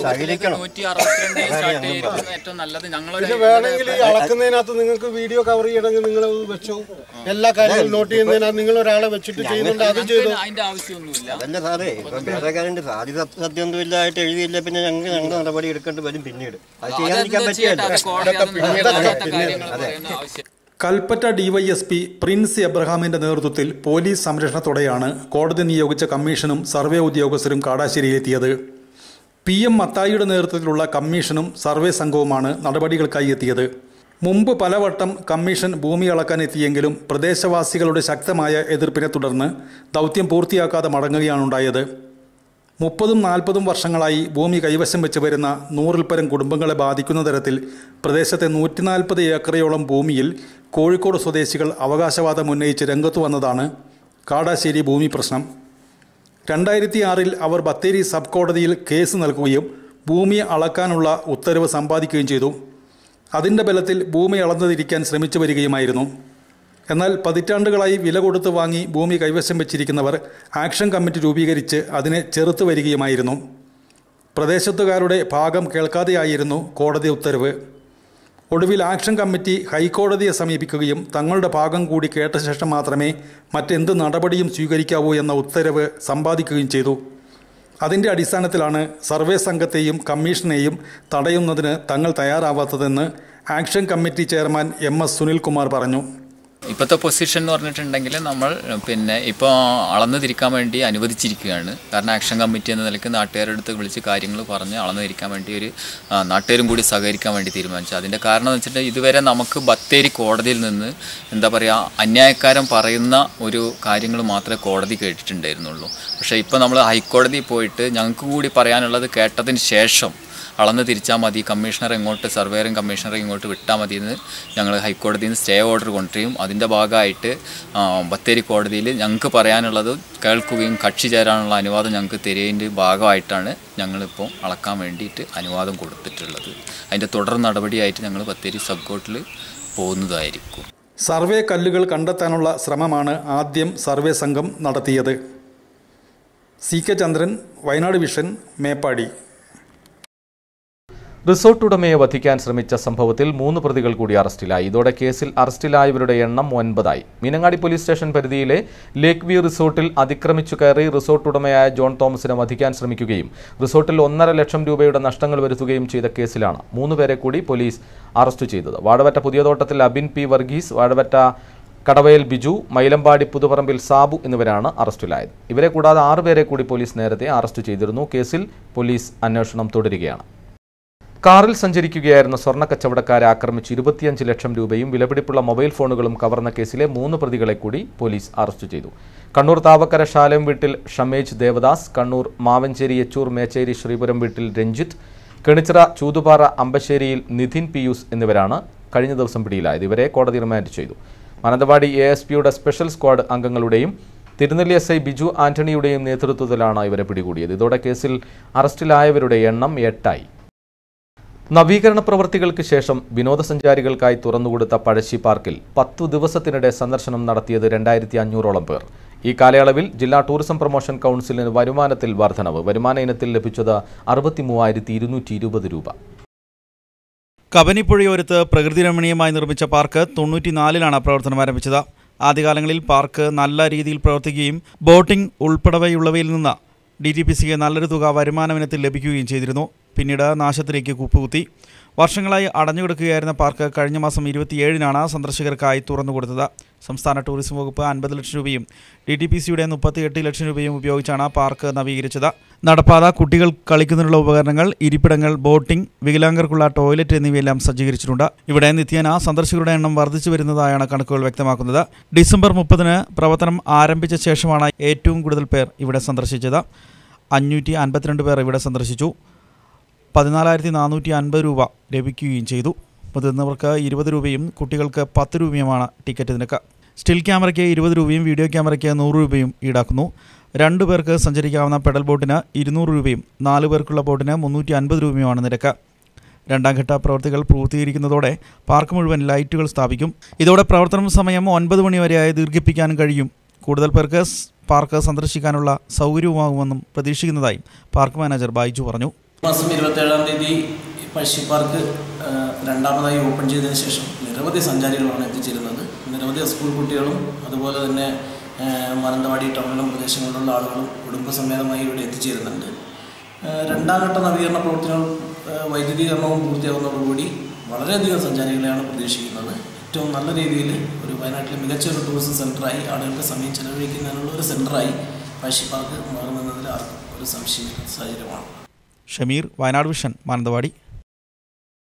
പോകുന്നത്. പിന്നെ വേണമെങ്കിൽ ഈ അളക്കുന്നതിനകത്ത് നിങ്ങൾക്ക് വീഡിയോ കവർ ചെയ്യണമെങ്കിൽ നിങ്ങൾ അത് വെച്ചോ എല്ലാ കാര്യങ്ങളും നോട്ട് ചെയ്യുന്നതിനകത്ത് നിങ്ങൾ ഒരാളെ വെച്ചിട്ട് ചെയ്യുന്നുണ്ട് അത് ചെയ്തു അതിന്റെ ആവശ്യമൊന്നുമില്ല അതല്ല സാറേ ഇപ്പം വേറെക്കാരൻ്റെ സാധ്യത സത്യമൊന്നുമില്ലായിട്ട് എഴുതിയില്ല പിന്നെ ഞങ്ങൾക്ക് ഞങ്ങളുടെ നടപടി എടുക്കേണ്ടി വരും പിന്നീട് അത് ചെയ്യാതിരിക്കാൻ പറ്റില്ല കൽപ്പറ്റ ഡിവൈഎസ്പി പ്രിൻസ് എബ്രഹാമിന്റെ നേതൃത്വത്തിൽ പോലീസ് സംരക്ഷണത്തോടെയാണ് കോടതി നിയോഗിച്ച കമ്മീഷനും സർവേ ഉദ്യോഗസ്ഥരും കാടാശ്ശേരിയിലെത്തിയത് പി എം മത്തായിയുടെ നേതൃത്വത്തിലുള്ള കമ്മീഷനും സർവേ സംഘവുമാണ് നടപടികൾക്കായി എത്തിയത് മുമ്പ് പലവട്ടം കമ്മീഷൻ ഭൂമി അളക്കാനെത്തിയെങ്കിലും പ്രദേശവാസികളുടെ ശക്തമായ എതിർപ്പിനെ തുടർന്ന് ദൗത്യം പൂർത്തിയാക്കാതെ മടങ്ങുകയാണുണ്ടായത് മുപ്പതും നാൽപ്പതും വർഷങ്ങളായി ഭൂമി കൈവശം വെച്ച് വരുന്ന നൂറിൽ പരം കുടുംബങ്ങളെ ബാധിക്കുന്ന തരത്തിൽ പ്രദേശത്തെ നൂറ്റി നാൽപ്പത് ഏക്കറയോളം ഭൂമിയിൽ കോഴിക്കോട് സ്വദേശികൾ അവകാശവാദം ഉന്നയിച്ച് രംഗത്തു വന്നതാണ് കാടാശ്ശേരി ഭൂമി പ്രശ്നം രണ്ടായിരത്തി ആറിൽ അവർ ബത്തേരി സബ് കോടതിയിൽ കേസ് നൽകുകയും ഭൂമി അളക്കാനുള്ള ഉത്തരവ് സമ്പാദിക്കുകയും ചെയ്തു അതിൻ്റെ ബലത്തിൽ ഭൂമി അളന്നതിരിക്കാൻ ശ്രമിച്ചു വരികയുമായിരുന്നു എന്നാൽ പതിറ്റാണ്ടുകളായി വില കൊടുത്ത് വാങ്ങി ഭൂമി കൈവശം വെച്ചിരിക്കുന്നവർ ആക്ഷൻ കമ്മിറ്റി രൂപീകരിച്ച് അതിനെ ചെറുത്തു വരികയുമായിരുന്നു പ്രദേശത്തുകാരുടെ ഭാഗം കേൾക്കാതെയായിരുന്നു കോടതി ഉത്തരവ് ഒടുവിൽ ആക്ഷൻ കമ്മിറ്റി ഹൈക്കോടതിയെ സമീപിക്കുകയും തങ്ങളുടെ ഭാഗം കൂടി കേട്ട ശേഷം മാത്രമേ മറ്റെന്ത് നടപടിയും സ്വീകരിക്കാവൂ എന്ന ഉത്തരവ് സമ്പാദിക്കുകയും ചെയ്തു അതിൻ്റെ അടിസ്ഥാനത്തിലാണ് സർവേ സംഘത്തെയും കമ്മീഷനെയും തടയുന്നതിന് തങ്ങൾ തയ്യാറാവാത്തതെന്ന് action committee chairman M S Sunilkumar പറഞ്ഞു ഇപ്പോഴത്തെ പൊസിഷൻ എന്ന് പറഞ്ഞിട്ടുണ്ടെങ്കിൽ നമ്മൾ പിന്നെ ഇപ്പോൾ അളന്നു തിരിക്കാൻ വേണ്ടി അനുവദിച്ചിരിക്കുകയാണ് കാരണം ആക്ഷൻ കമ്മിറ്റി എന്ന നിലയ്ക്ക് നാട്ടുകാരുടെ അടുത്ത് വിളിച്ച് കാര്യങ്ങൾ പറഞ്ഞ് അളന്നു തിരിക്കാൻ വേണ്ടി ഒരു ആ, നാട്ടുകാരും കൂടി സഹകരിക്കാൻ വേണ്ടി തീരുമാനിച്ചു അതിൻ്റെ കാരണം എന്ന് വെച്ചിട്ടുണ്ടെങ്കിൽ ഇതുവരെ നമുക്ക് ബത്തേരി കോടതിയിൽ നിന്ന് എന്താ പറയുക അന്യായക്കാരൻ പറയുന്ന ഒരു കാര്യങ്ങൾ മാത്രമേ കോടതി കേട്ടിട്ടുണ്ടായിരുന്നുള്ളൂ പക്ഷേ ഇപ്പോൾ നമ്മൾ ഹൈക്കോടതിയിൽ പോയിട്ട് ഞങ്ങൾക്ക് കൂടി പറയാനുള്ളത് കേട്ടതിന് ശേഷം അളന്ന് തിരിച്ചാൽ മതി കമ്മീഷണർ ഇങ്ങോട്ട് സർവേറും കമ്മീഷണറെ ഇങ്ങോട്ട് വിട്ടാൽ മതി എന്ന് ഞങ്ങൾ ഹൈക്കോടതിയിൽ നിന്ന് സ്റ്റേ ഓർഡർ കൊണ്ടുവരും അതിൻ്റെ ഭാഗമായിട്ട് ആ, ബത്തേരി കോടതിയിൽ ഞങ്ങൾക്ക് പറയാനുള്ളത് കേൾക്കുകയും കക്ഷി ചേരാനുള്ള അനുവാദം ഞങ്ങൾക്ക് തരുന്നതിൻ്റെ ഭാഗമായിട്ടാണ് ഞങ്ങളിപ്പോൾ അളക്കാൻ വേണ്ടിയിട്ട് അനുവാദം കൊടുത്തിട്ടുള്ളത് അതിൻ്റെ തുടർ നടപടിയായിട്ട് ഞങ്ങൾ ബത്തേരി സബ് കോർട്ടിൽ പോകുന്നതായിരിക്കും സർവേ കല്ലുകൾ കണ്ടെത്താനുള്ള ശ്രമമാണ് ആദ്യം സർവേ സംഘം നടത്തിയത് C K Chandran Wayanad vision Meppadi resort ഉടമയെ വധിക്കാൻ ശ്രമിച്ച സംഭവത്തിൽ മൂന്ന് പ്രതികൾ കൂടി അറസ്റ്റിലായി ഇതോടെ കേസിൽ അറസ്റ്റിലായവരുടെ എണ്ണം ഒൻപതായി മീനങ്ങാടി പോലീസ് സ്റ്റേഷൻ പരിധിയിലെ ലേക്ക് വ്യൂ റിസോർട്ടിൽ അതിക്രമിച്ചു കയറി റിസോർട്ട് ഉടമയായ ജോൺ തോമസിനെ വധിക്കാൻ ശ്രമിക്കുകയും റിസോർട്ടിൽ ഒന്നര ലക്ഷം രൂപയുടെ നഷ്ടങ്ങൾ വരുത്തുകയും ചെയ്ത കേസിലാണ് മൂന്നുപേരെ കൂടി പോലീസ് അറസ്റ്റ് ചെയ്തത് വാഴവറ്റ പുതിയതോട്ടത്തിൽ അബിൻ പി വർഗീസ് വാഴവറ്റ കടവയൽ ബിജു മൈലമ്പാടി പുതുപറമ്പിൽ സാബു എന്നിവരാണ് അറസ്റ്റിലായത് ഇവരെ കൂടാതെ ആറുപേരെ കൂടി പോലീസ് നേരത്തെ അറസ്റ്റ് ചെയ്തിരുന്നു കേസിൽ പോലീസ് അന്വേഷണം തുടരുകയാണ് കാറിൽ സഞ്ചരിക്കുകയായിരുന്ന സ്വർണ്ണ കച്ചവടക്കാരെ ആക്രമിച്ച് ഇരുപത്തിയഞ്ച് ലക്ഷം രൂപയും വിലപിടിപ്പുള്ള മൊബൈൽ ഫോണുകളും കവർന്ന കേസിലെ മൂന്ന് പ്രതികളെ കൂടി പോലീസ് അറസ്റ്റ് ചെയ്തു കണ്ണൂർ താവക്കര ശാലം വീട്ടിൽ ഷമേജ് ദേവദാസ് കണ്ണൂർ മാവഞ്ചേരി യെച്ചൂർ മേച്ചേരി ശ്രീപുരം വീട്ടിൽ രഞ്ജിത്ത് കെണിച്ചിറ ചൂതുപാറ അമ്പശ്ശേരിയിൽ നിധിൻ പിയൂസ് എന്നിവരാണ് കഴിഞ്ഞ ദിവസം പിടിയിലായത് ഇവരെ കോടതി റിമാൻഡ് ചെയ്തു മാനന്തവാടി എ എസ് പിയുടെ സ്പെഷ്യൽ സ്ക്വാഡ് അംഗങ്ങളുടെയും തിരുനെല്ലി എസ് ഐ ബിജു ആന്റണിയുടെയും നേതൃത്വത്തിലാണ് ഇവരെ പിടികൂടിയത് ഇതോടെ കേസിൽ അറസ്റ്റിലായവരുടെ എണ്ണം എട്ടായി നവീകരണ പ്രവൃത്തികൾക്ക് ശേഷം വിനോദസഞ്ചാരികൾക്കായി തുറന്നുകൊടുത്ത പഴശ്ശി പാർക്കിൽ പത്തു ദിവസത്തിനിടെ സന്ദർശനം നടത്തിയത് രണ്ടായിരത്തി അഞ്ഞൂറോളം പേർ ഈ കാലയളവിൽ ജില്ലാ ടൂറിസം പ്രൊമോഷൻ കൗൺസിലിന് വരുമാനത്തിൽ വർധനവ് വരുമാന ഇനത്തിൽ ലഭിച്ചത് അറുപത്തി മൂവായിരത്തി ഇരുന്നൂറ്റി ഇരുപത് രൂപ കബനിപ്പുഴയോരത്ത് പ്രകൃതി രമണീയമായി നിർമ്മിച്ച പാർക്ക് തൊണ്ണൂറ്റിനാലിലാണ് പ്രവർത്തനം ആരംഭിച്ചത് ആദ്യകാലങ്ങളിൽ പാർക്ക് നല്ല രീതിയിൽ പ്രവർത്തിക്കുകയും ബോട്ടിംഗ് ഉൾപ്പെടെയുള്ളവയിൽ നിന്ന് ഡി ടി പി സിക്ക് നല്ലൊരു തുക വരുമാനമിനത്തിൽ ലഭിക്കുകയും ചെയ്തിരുന്നു പിന്നീട് നാശത്തിലേക്ക് കുപ്പുകുത്തി വർഷങ്ങളായി അടഞ്ഞുകിടക്കുകയായിരുന്ന പാർക്ക് കഴിഞ്ഞ മാസം ഇരുപത്തിയേഴിനാണ് സന്ദർശകർക്കായി തുറന്നുകൊടുത്തത് സംസ്ഥാന ടൂറിസം വകുപ്പ് അൻപത് ലക്ഷം രൂപയും ഡി ടി പി സിയുടെ മുപ്പത്തിയെട്ട് ലക്ഷം രൂപയും ഉപയോഗിച്ചാണ് പാർക്ക് നവീകരിച്ചത് നടപ്പാത കുട്ടികൾ കളിക്കുന്നതിനുള്ള ഉപകരണങ്ങൾ ഇരിപ്പിടങ്ങൾ ബോട്ടിംഗ് വികലാംഗർക്കുള്ള ടോയ്ലറ്റ് എന്നിവയെല്ലാം സജ്ജീകരിച്ചിട്ടുണ്ട് ഇവിടെ നിത്യേന സന്ദർശകരുടെ എണ്ണം വർദ്ധിച്ചു വരുന്നതായാണ് കണക്കുകൾ വ്യക്തമാക്കുന്നത് ഡിസംബർ മുപ്പതിന് പ്രവർത്തനം ആരംഭിച്ച ശേഷമാണ് ഏറ്റവും കൂടുതൽ പേർ ഇവിടെ സന്ദർശിച്ചത് അഞ്ഞൂറ്റി അൻപത്തിരണ്ട് പേർ ഇവിടെ സന്ദർശിച്ചു പതിനാലായിരത്തി നാനൂറ്റി അൻപത് രൂപ ലഭിക്കുകയും ചെയ്തു മുതിർന്നവർക്ക് ഇരുപത് രൂപയും കുട്ടികൾക്ക് പത്ത് രൂപയുമാണ് ടിക്കറ്റ് നിരക്ക് സ്റ്റിൽ ക്യാമറയ്ക്ക് ഇരുപത് രൂപയും വീഡിയോ ക്യാമറയ്ക്ക് നൂറ് രൂപയും ഈടാക്കുന്നു രണ്ടു പേർക്ക് സഞ്ചരിക്കാവുന്ന പെഡൽ ബോട്ടിന് ഇരുന്നൂറ് രൂപയും നാല് പേർക്കുള്ള ബോട്ടിന് മുന്നൂറ്റി അൻപത് രൂപയുമാണ് നിരക്ക് രണ്ടാം ഘട്ട പ്രവൃത്തികൾ പൂർത്തീകരിക്കുന്നതോടെ പാർക്ക് മുഴുവൻ ലൈറ്റുകൾ സ്ഥാപിക്കും ഇതോടെ പ്രവർത്തനം സമയം ഒൻപത് മണി വരെയായി ദീർഘിപ്പിക്കാൻ കഴിയും കൂടുതൽ പേർക്ക് സ് പാർക്ക് സന്ദർശിക്കാനുള്ള സൗകര്യവുമാകുമെന്നും പ്രതീക്ഷിക്കുന്നതായി പാർക്ക് മാനേജർ ബൈജു പറഞ്ഞു മാസം ഇരുപത്തേഴാം തീയതി പഴശ്ശി പാർക്ക് ആ, രണ്ടാമതായി ഓപ്പൺ ചെയ്തതിന് ശേഷം നിരവധി സഞ്ചാരികളാണ് എത്തിച്ചേരുന്നത് നിരവധി സ്കൂൾ കുട്ടികളും അതുപോലെ തന്നെ ആ, മാനന്തവാടി ടൗണിലും പ്രദേശങ്ങളിലുള്ള ആളുകളും കുടുംബസമേതമായി ഇവിടെ എത്തിച്ചേരുന്നുണ്ട് ആ, രണ്ടാം ഘട്ട നവീകരണ പ്രവർത്തനവും ആ, വൈദ്യുതീകരണവും പൂർത്തിയാകുന്നതോടുകൂടി വളരെയധികം സഞ്ചാരികളെയാണ് പ്രതീക്ഷിക്കുന്നത് ഏറ്റവും നല്ല രീതിയിൽ ഒരു വയനാട്ടിലെ മികച്ച ഒരു ടൂറിസം സെൻ്ററായി ആളുകൾക്ക് സമയം ചെലവഴിക്കുന്നതിനുള്ള ഒരു സെൻ്ററായി പഴശ്ശി പാർക്ക് മാറുന്നതിൽ ആർക്കും ഒരു സംശയമില്ലാത്ത സാഹചര്യമാണ് ഷമീർ വയനാട് വിഷൻ മാനന്തവാടി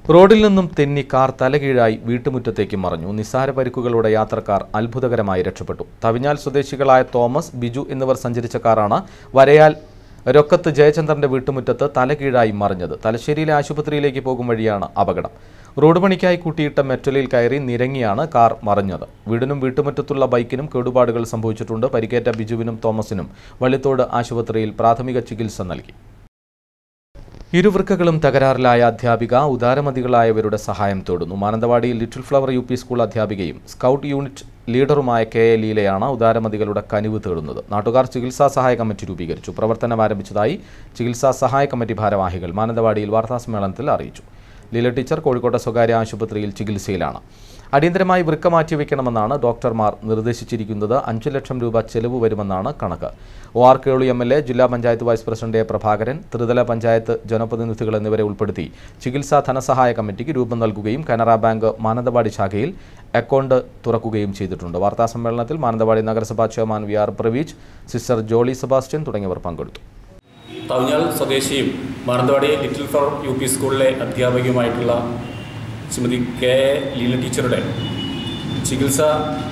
റോഡിൽ നിന്നും തെന്നി കാർ തലകീഴായി വീട്ടുമുറ്റത്തേക്ക് മറഞ്ഞു നിസ്സാര പരിക്കുകളോടെ യാത്രക്കാർ അത്ഭുതകരമായി രക്ഷപ്പെട്ടു തവിഞ്ഞാൽ സ്വദേശികളായ തോമസ് ബിജു എന്നിവർ സഞ്ചരിച്ച കാറാണ് വരയാൽ രൊക്കത്ത് ജയചന്ദ്രന്റെ വീട്ടുമുറ്റത്ത് തലകീഴായി മറിഞ്ഞത് തലശ്ശേരിയിലെ ആശുപത്രിയിലേക്ക് പോകും വഴിയാണ് അപകടം റോഡ് പണിക്കായി കൂട്ടിയിട്ട മെറ്റലിൽ കയറി നിരങ്ങിയാണ് കാർ മറിഞ്ഞത് വീടിനും വീട്ടുമുറ്റത്തുള്ള ബൈക്കിനും കേടുപാടുകൾ സംഭവിച്ചിട്ടുണ്ട് പരിക്കേറ്റ ബിജുവിനും തോമസിനും വള്ളിത്തോട് ആശുപത്രിയിൽ പ്രാഥമിക ചികിത്സ നൽകി ഇരുവൃക്കകളും തകരാറിലായ അധ്യാപിക ഉദാരമതികളായവരുടെ സഹായം തേടുന്നു മാനന്തവാടിയിൽ little flower U P school അധ്യാപികയും സ്കൗട്ട് യൂണിറ്റ് ലീഡറുമായ കെ എ ലീലയാണ് ഉദാരമതികളുടെ കനിവ് തേടുന്നത് നാട്ടുകാർ ചികിത്സാ സഹായ കമ്മിറ്റി രൂപീകരിച്ചു പ്രവർത്തനം ആരംഭിച്ചതായി ചികിത്സാ സഹായ കമ്മിറ്റി ഭാരവാഹികൾ മാനന്തവാടിയിൽ വാർത്താസമ്മേളനത്തിൽ അറിയിച്ചു ലീല ടീച്ചർ കോഴിക്കോട്ടെ സ്വകാര്യ ആശുപത്രിയിൽ ചികിത്സയിലാണ് അടിയന്തരമായി വൃക്ക മാറ്റിവെക്കണമെന്നാണ് ഡോക്ടർമാർ നിർദ്ദേശിച്ചിരിക്കുന്നത് അഞ്ചു ലക്ഷം രൂപ ചെലവ് വരുമെന്നാണ് കണക്ക് O R Kelu M L A ജില്ലാ panchayat vice president A Prabhakaran ത്രിതല പഞ്ചായത്ത് ജനപ്രതിനിധികൾ എന്നിവരെ ഉൾപ്പെടുത്തി ചികിത്സാ ധനസഹായ കമ്മിറ്റിക്ക് രൂപം നൽകുകയും കനറ ബാങ്ക് മാനന്തവാടി ശാഖയിൽ അക്കൗണ്ട് തുറക്കുകയും ചെയ്തിട്ടുണ്ട് വാർത്താസമ്മേളനത്തിൽ മാനന്തവാടി നഗരസഭാ chairman V R Praveej sister Jolly Sebastian തുടങ്ങിയവർ പങ്കെടുത്തു തവഞ്ഞാൽ സ്വദേശിയും Mananthavady little flower U P സ്കൂളിലെ അധ്യാപകയുമായിട്ടുള്ള ശ്രീമതി കെ എ ലീല ടീച്ചറുടെ ചികിത്സാ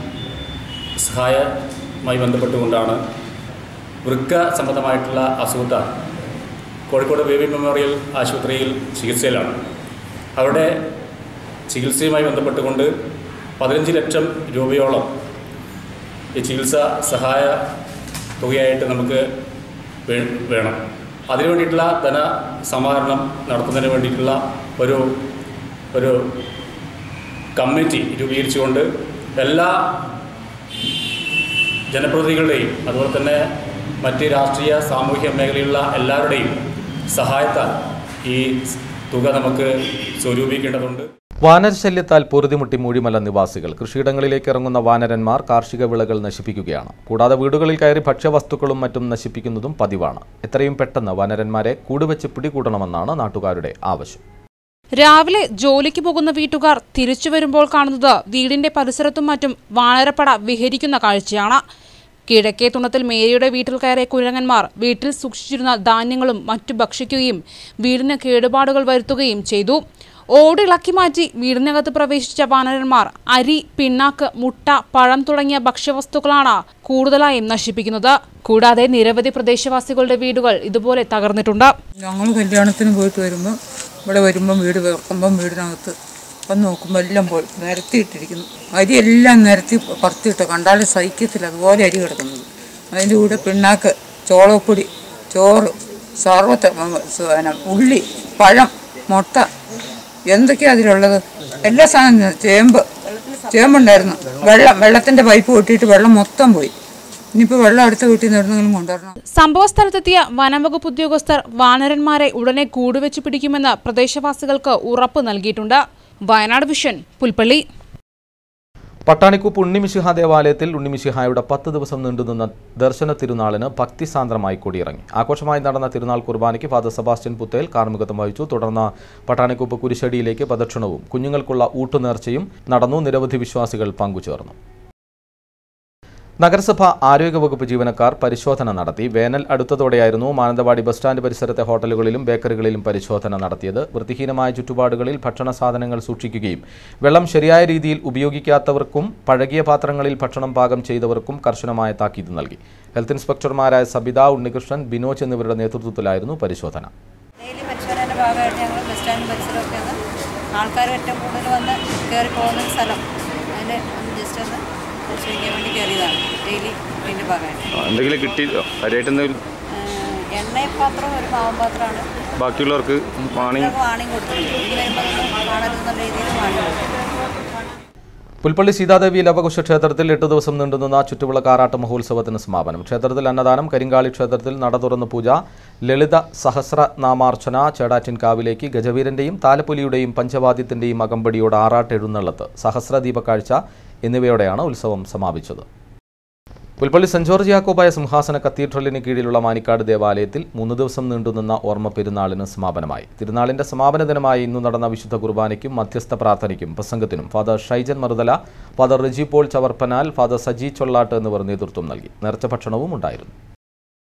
സഹായമായി ബന്ധപ്പെട്ടുകൊണ്ടാണ് വൃക്ക സംബന്ധമായിട്ടുള്ള അസുഖത്താൽ കോഴിക്കോട് ബേബി മെമ്മോറിയൽ ആശുപത്രിയിൽ ചികിത്സയിലാണ് അവരുടെ ചികിത്സയുമായി ബന്ധപ്പെട്ടുകൊണ്ട് പതിനഞ്ച് ലക്ഷം രൂപയോളം ഈ ചികിത്സാ സഹായ തുകയായിട്ട് നമുക്ക് വേ- വേണം അതിനു വേണ്ടിയിട്ടുള്ള ധന സമാഹരണം നടത്തുന്നതിന് വേണ്ടിയിട്ടുള്ള ഒരു ഒരു കമ്മിറ്റി രൂപീകരിച്ചുകൊണ്ട് എല്ലാ ജനപ്രതിനിധികളുടെയും അതുപോലെ തന്നെ മറ്റ് രാഷ്ട്രീയ സാമൂഹ്യ മേഖലയിലുള്ള എല്ലാവരുടെയും സഹായത്താൽ ഈ തുക നമുക്ക് സ്വരൂപിക്കേണ്ടതുണ്ട് വാനരശല്യത്താൽ പൊറുതിമുട്ടി മൂഴിമല നിവാസികൾ കൃഷിയിടങ്ങളിലേക്ക് ഇറങ്ങുന്ന വാനരന്മാർ കാർഷിക വിളകൾ നശിപ്പിക്കുകയാണ് കൂടാതെ വീടുകളിൽ കയറി ഭക്ഷ്യവസ്തുക്കളും മറ്റും നശിപ്പിക്കുന്നതും പതിവാണ് എത്രയും പെട്ടെന്ന് വാനരന്മാരെ കൂടുവെച്ച് പിടികൂടണമെന്നാണ് നാട്ടുകാരുടെ ആവശ്യം രാവിലെ ജോലിക്ക് പോകുന്ന വീട്ടുകാർ തിരിച്ചു വരുമ്പോൾ കാണുന്നത് വീടിന്റെ പരിസരത്തും മറ്റും വാനരപ്പട വിഹരിക്കുന്ന കാഴ്ചയാണ് കിഴക്കേ തുണത്തിൽ മേരിയുടെ വീട്ടിൽ കയറിയ കുരങ്ങന്മാർ വീട്ടിൽ സൂക്ഷിച്ചിരുന്ന ധാന്യങ്ങളും മറ്റു ഭക്ഷിക്കുകയും വീടിന് കേടുപാടുകൾ വരുത്തുകയും ചെയ്തു ഓടിളക്കി മാറ്റി വീടിനകത്ത് പ്രവേശിച്ച വാനരന്മാർ അരി പിണ്ണാക്ക് മുട്ട പഴം തുടങ്ങിയ ഭക്ഷ്യവസ്തുക്കളാണ് കൂടുതലായും നശിപ്പിക്കുന്നത് കൂടാതെ നിരവധി പ്രദേശവാസികളുടെ വീടുകൾ ഇതുപോലെ തകർന്നിട്ടുണ്ട് ഞങ്ങൾ കല്യാണത്തിന് പോയിട്ട് വരുമ്പോൾ ഇവിടെ വരുമ്പം വീട് വെക്കുമ്പം വീടിനകത്ത് വന്ന് നോക്കുമ്പോൾ എല്ലാം പോയി നിരത്തിയിട്ടിരിക്കുന്നു അരി എല്ലാം നിരത്തി പറത്തിയിട്ട് കണ്ടാലും സഹിക്കത്തില്ല അതുപോലെ അരി കിടക്കുന്നത് അതിൻ്റെ കൂടെ പിണ്ണാക്ക് ചോളപ്പൊടി ചോറ് സർവത്ത് പിന്നെ ഉള്ളി പഴം മുട്ട എന്തൊക്കെയാ അതിലുള്ളത് എല്ലാ സാധനവും ചേമ്പ് ചേമ്പുണ്ടായിരുന്നു വെള്ളം വെള്ളത്തിൻ്റെ പൈപ്പ് പൊട്ടിയിട്ട് വെള്ളം മൊത്തം പോയി ഇനിയിപ്പോൾ വെള്ളം അടുത്ത വീട്ടിൽ നിന്ന് എവിടുന്നെങ്കിലും കൊണ്ടുവരണം സംഭവസ്ഥലത്തെത്തിയ വനംവകുപ്പ് ഉദ്യോഗസ്ഥർ വാനരന്മാരെ ഉടനെ കൂടുവെച്ച് പിടിക്കുമെന്ന് പ്രദേശവാസികൾക്ക് ഉറപ്പ് നൽകിയിട്ടുണ്ട് വയനാട് വിഷൻ പുൽപ്പള്ളി പട്ടാണിക്കുപ്പ് ഉണ്ണിമിശിഹ ദേവാലയത്തിൽ ഉണ്ണിമിശിഹായുടെ പത്ത് ദിവസം നീണ്ടുനിന്ന ദർശന തിരുനാളിന് ഭക്തിസാന്ദ്രമായി കൊടിയിറങ്ങി ആഘോഷമായി നടന്ന തിരുനാൾ കുർബാനയ്ക്ക് ഫാദർ സെബാസ്റ്റ്യൻ പുത്തേൽ കാർമ്മികത്വം വഹിച്ചു തുടർന്ന് പട്ടാണിക്കുപ്പ് കുരിശടിയിലേക്ക് പ്രദക്ഷിണവും കുഞ്ഞുങ്ങൾക്കുള്ള ഊട്ടുനേർച്ചയും നടന്നു നിരവധി വിശ്വാസികൾ പങ്കുചേർന്നു നഗരസഭ ആരോഗ്യവകുപ്പ് ജീവനക്കാർ പരിശോധന നടത്തി വേനൽ അടുത്തതോടെയായിരുന്നു മാനന്തവാടി ബസ് സ്റ്റാൻഡ് പരിസരത്തെ ഹോട്ടലുകളിലും ബേക്കറികളിലും പരിശോധന നടത്തിയത് വൃത്തിഹീനമായ ചുറ്റുപാടുകളിൽ ഭക്ഷണ സാധനങ്ങൾ സൂക്ഷിക്കുകയും വെള്ളം ശരിയായ രീതിയിൽ ഉപയോഗിക്കാത്തവർക്കും പഴകിയ പാത്രങ്ങളിൽ ഭക്ഷണം പാകം ചെയ്തവർക്കും കർശനമായ താക്കീത് നൽകി ഹെൽത്ത് ഇൻസ്പെക്ടർമാരായ സബിത ഉണ്ണികൃഷ്ണൻ ബിനോജ് എന്നിവരുടെ നേതൃത്വത്തിലായിരുന്നു പരിശോധന ഡെയിലി പരിശോധനയുടെ ഭാഗമായിട്ട് ഞങ്ങൾ ബസ് സ്റ്റാൻഡ് പരിസരമൊക്കെ ഒന്ന് ആൾക്കാർ ഏറ്റവും കൂടുതൽ വന്ന് കയറി പോകുന്ന ഒരു സ്ഥലം അതിൻ്റെ ഒന്ന് ജസ്റ്റ് ഒന്ന് പരിശോധിക്കാൻ വേണ്ടി കയറിയതാണ് ഡെയിലി ഇതിൻ്റെ ഭാഗമായിട്ട് എന്തെങ്കിലും കിട്ടിയില്ലോ കാര്യമായിട്ട് എന്തെങ്കിലും എണ്ണയപാത്രം ഒരു മാവും പാത്രമാണ് ബാക്കിയുള്ളവർക്ക് വാണിംഗ് വാണിംഗ് കൊടുത്തിട്ടുണ്ട് ഇനി വരുമ്പോൾ ഒന്നും കാണരുതെന്ന രീതിയിൽ വാണിംഗ് കൊടുത്തിട്ടുണ്ട് പുൽപ്പള്ളി സീതാദേവി ലവകുശ ക്ഷേത്രത്തിൽ എട്ട് ദിവസം നീണ്ടുനിന്ന ചുറ്റുവിളക്കാറാട്ട് മഹോത്സവത്തിന് സമാപനം ക്ഷേത്രത്തിൽ അന്നദാനം കരിങ്കാളി ക്ഷേത്രത്തിൽ നട തുറന്ന് പൂജ ലളിത സഹസ്രനാമാർച്ചന ചേടാറ്റിൻകാവിലേക്ക് ഗജവീരന്റെയും താലപ്പൊലിയുടെയും പഞ്ചവാദ്യത്തിന്റെയും അകമ്പടിയോട് ആറാട്ട് എഴുന്നള്ളത്ത് സഹസ്രദീപക്കാഴ്ച എന്നിവയോടെയാണ് ഉത്സവം സമാപിച്ചത് പുൽപ്പള്ളി സെന്റ് ജോർജ് യാക്കോബായ സിംഹാസന കത്തീഡ്രലിന് കീഴിലുള്ള മാനിക്കാട് ദേവാലയത്തിൽ മൂന്ന് ദിവസം നീണ്ടുനിന്ന ഓർമ്മ പെരുന്നാളിന് സമാപനമായി തിരുനാളിന്റെ സമാപന ദിനമായി ഇന്നു നടന്ന വിശുദ്ധ കുർബാനയ്ക്കും മധ്യസ്ഥ പ്രാർത്ഥനയ്ക്കും പ്രസംഗത്തിനും father Shaijan Maruthala father Riji Paul Chavarppanal father Saji Chollatt എന്നിവർ നേതൃത്വം നൽകി നേർച്ച ഭക്ഷണവും ഉണ്ടായിരുന്നു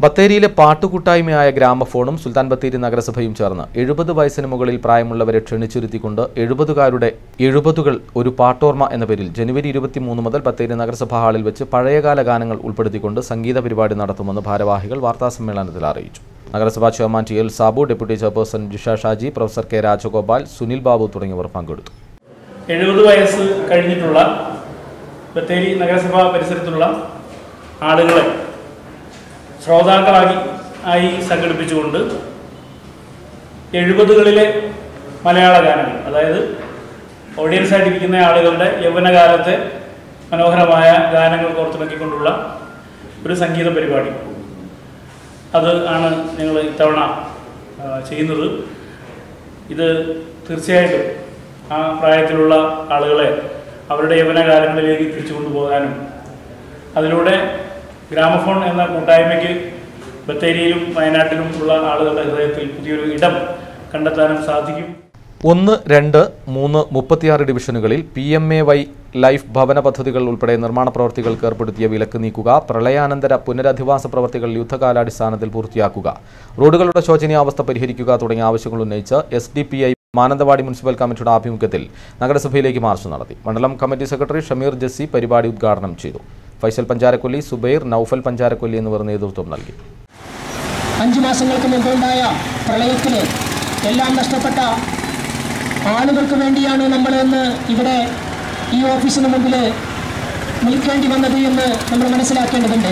ബത്തേരിയിലെ പാട്ടുകൂട്ടായ്മയായ ഗ്രാമഫോണും സുൽത്താൻ ബത്തേരി നഗരസഭയും ചേർന്ന് എഴുപത് വയസ്സിന് മുകളിൽ പ്രായമുള്ളവരെ ക്ഷണിച്ചിരുത്തിക്കൊണ്ട് എഴുപതുകാരുടെ എഴുപതുകൾ ഒരു പാട്ടോർമ എന്ന പേരിൽ ജനുവരി ഇരുപത്തിമൂന്ന് മുതൽ ബത്തേരി നഗരസഭാ ഹാളിൽ വെച്ച് പഴയകാല ഗാനങ്ങൾ ഉൾപ്പെടുത്തിക്കൊണ്ട് സംഗീത പരിപാടി നടത്തുമെന്ന് ഭാരവാഹികൾ വാർത്താസമ്മേളനത്തിൽ അറിയിച്ചു നഗരസഭാ chairman T L Sabu deputy chairperson Jisha Shaji professor K Rajagopal Sunil Babu തുടങ്ങിയവർ പങ്കെടുത്തു എഴുപത് വയസ്സ് കഴിഞ്ഞിട്ടുള്ള ബത്തേരി നഗരസഭാ പരിസരത്തുള്ള ആളുകളെ ശ്രോതാക്കളാക്കി ആയി സംഘടിപ്പിച്ചുകൊണ്ട് എഴുപതുകളിലെ മലയാള ഗാനങ്ങൾ അതായത് ഓഡിയൻസ് ആയിട്ടിരിക്കുന്ന ആളുകളുടെ യൗവനകാലത്തെ മനോഹരമായ ഗാനങ്ങൾ കോർത്തിണക്കിക്കൊണ്ടുള്ള ഒരു സംഗീത പരിപാടി അത് ആണ് ഞങ്ങൾ ഇത്തവണ ആ, ചെയ്യുന്നത് ഇത് തീർച്ചയായിട്ടും ആ പ്രായത്തിലുള്ള ആളുകളെ അവരുടെ യൗവനകാലങ്ങളിലേക്ക് തിരിച്ചു കൊണ്ടുപോകാനും അതിലൂടെ ഗ്രാമഫോൺ എന്ന കൂട്ടായ്മയ്ക്ക് ബത്തേരിയിലും വയനാട്ടിലും ഉള്ള ആളുകളുടെ ഹൃദയത്തിൽ പുതിയൊരു ഇടം കണ്ടെത്താനും സാധിക്കും ഒന്ന് രണ്ട് മൂന്ന് മുപ്പത്തിയാറ് ഡിവിഷനുകളിൽ P M A Y life ഭവന പദ്ധതികൾ ഉൾപ്പെടെ നിർമ്മാണ പ്രവർത്തികൾക്ക് ഏർപ്പെടുത്തിയ വിലക്ക് നീക്കുക പ്രളയാനന്തര പുനരധിവാസ പ്രവർത്തികൾ യുദ്ധകാലാടിസ്ഥാനത്തിൽ പൂർത്തിയാക്കുക റോഡുകളുടെ ശോചനീയാവസ്ഥ പരിഹരിക്കുക തുടങ്ങിയ ആവശ്യങ്ങൾ ഉന്നയിച്ച് S D P I Mananthavady municipal കമ്മിറ്റിയുടെ ആഭിമുഖ്യത്തിൽ നഗരസഭയിലേക്ക് മാർച്ച് നടത്തി മണ്ഡലം കമ്മിറ്റി സെക്രട്ടറി ഷമീർ ജസ്സി പരിപാടി ഉദ്ഘാടനം ചെയ്തു ഫൈസൽ പഞ്ചാരക്കൊല്ലി സുബൈർ നൌഫൽ പഞ്ചാരക്കൊല്ലി എന്നിവർ നേതൃത്വം നൽകി അഞ്ചു മാസങ്ങൾക്ക് മുമ്പുണ്ടായ പ്രളയത്തിൽ എല്ലാം നഷ്ടപ്പെട്ട ആളുകൾക്ക് വേണ്ടിയാണ് നമ്മൾ ഇന്ന് ഇവിടെ ഈ ഓഫീസിന് മുമ്പിൽ നിൽക്കേണ്ടി വന്നത് എന്ന് നമ്മൾ മനസ്സിലാക്കേണ്ടതുണ്ട്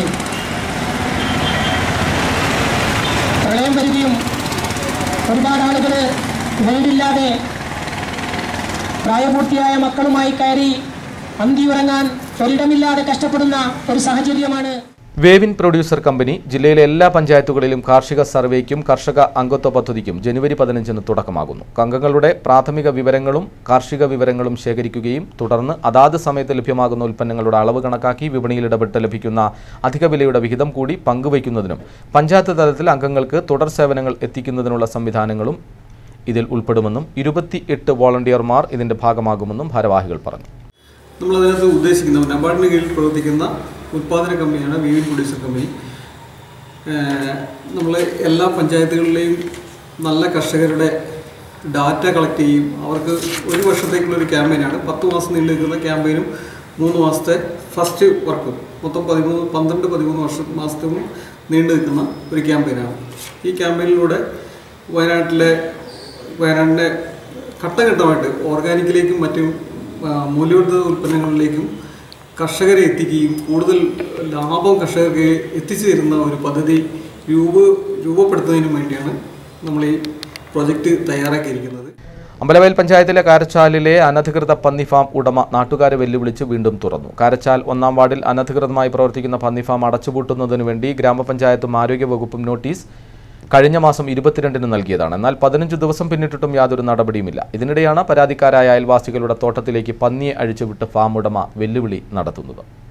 പ്രളയം വരികയും ഒരുപാട് ആളുകൾ വീടില്ലാതെ പ്രായപൂർത്തിയായ മക്കളുമായി കയറി അന്തി ഉറങ്ങാൻ ഒരിടമില്ലാതെ കഷ്ടപ്പെടുന്ന ഒരു സാഹചര്യമാണ് വേവിൻ പ്രൊഡ്യൂസർ കമ്പനി ജില്ലയിലെ എല്ലാ പഞ്ചായത്തുകളിലും കാർഷിക സർവേക്കും കർഷക അംഗത്വ പദ്ധതിക്കും ജനുവരി പതിനഞ്ചിന് തുടക്കമാകുന്നു അംഗങ്ങളുടെ പ്രാഥമിക വിവരങ്ങളും കാർഷിക വിവരങ്ങളും ശേഖരിക്കുകയും തുടർന്ന് അതാത് സമയത്ത് ലഭ്യമാകുന്ന ഉൽപ്പന്നങ്ങളുടെ അളവ് കണക്കാക്കി വിപണിയിൽ ഇടപെട്ട് ലഭിക്കുന്ന അധിക വിലയുടെ വിഹിതം കൂടി പങ്കുവയ്ക്കുന്നതിനും പഞ്ചായത്ത് തലത്തിൽ അംഗങ്ങൾക്ക് തുടർ സേവനങ്ങൾ എത്തിക്കുന്നതിനുള്ള സംവിധാനങ്ങളും ഇതിൽ ഉൾപ്പെടുമെന്നും ഇരുപത്തി എട്ട് വോളണ്ടിയർമാർ ഇതിന്റെ ഭാഗമാകുമെന്നും ഭാരവാഹികൾ പറഞ്ഞു നമ്മളതിനകത്ത് ഉദ്ദേശിക്കുന്ന നബാർഡിന് കീഴിൽ പ്രവർത്തിക്കുന്ന ഉൽപ്പാദന കമ്പനിയാണ് വിവിൻ പ്രൊഡ്യൂസർ കമ്പനി നമ്മൾ എല്ലാ പഞ്ചായത്തുകളിലെയും നല്ല കർഷകരുടെ ഡാറ്റ കളക്ട് ചെയ്യും അവർക്ക് ഒരു വർഷത്തേക്കുള്ള ഒരു ക്യാമ്പയിനാണ് പത്ത് മാസം നീണ്ടു നിൽക്കുന്ന ക്യാമ്പയിനും മൂന്ന് മാസത്തെ ഫസ്റ്റ് വർക്കും മൊത്തം പതിമൂന്ന് പന്ത്രണ്ട് പതിമൂന്ന് വർഷം മാസത്തേക്കും നീണ്ടു നിൽക്കുന്ന ഒരു ക്യാമ്പയിനാണ് ഈ ക്യാമ്പയിനിലൂടെ വയനാട്ടിലെ വയനാടിൻ്റെ ഘട്ടഘട്ടമായിട്ട് ഓർഗാനിക്കിലേക്കും മറ്റും ആ, മൂല്യവർദ്ധിത ഉൽപ്പന്നങ്ങളിലേക്കും കർഷകരെ എത്തിക്കുകയും കൂടുതൽ ലാഭം കർഷകർക്ക് എത്തിച്ചു തരുന്ന ഒരു പദ്ധതി രൂപ രൂപപ്പെടുത്തുന്നതിനും വേണ്ടിയാണ് നമ്മൾ ഈ പ്രൊജക്റ്റ് തയ്യാറാക്കിയിരിക്കുന്നത് അമ്പലവയൽ പഞ്ചായത്തിലെ കാരച്ചാലിലെ അനധികൃത പന്നി ഫാം ഉടമ നാട്ടുകാരെ വെല്ലുവിളിച്ച് വീണ്ടും തുറന്നു കാരച്ചാൽ ഒന്നാം വാർഡിൽ അനധികൃതമായി പ്രവർത്തിക്കുന്ന പന്നി ഫാം അടച്ചുപൂട്ടുന്നതിനു വേണ്ടി ഗ്രാമപഞ്ചായത്തും ആരോഗ്യവകുപ്പും നോട്ടീസ് കഴിഞ്ഞ മാസം ഇരുപത്തിരണ്ടിന് നൽകിയതാണ് എന്നാൽ പതിനഞ്ച് ദിവസം പിന്നിട്ടിട്ടും യാതൊരു നടപടിയുമില്ല ഇതിനിടെയാണ് പരാതിക്കാരായ അയൽവാസികളുടെ തോട്ടത്തിലേക്ക് പന്നിയെ അഴിച്ചുവിട്ട് ഫാം ഉടമ വെല്ലുവിളി നടത്തുന്നത്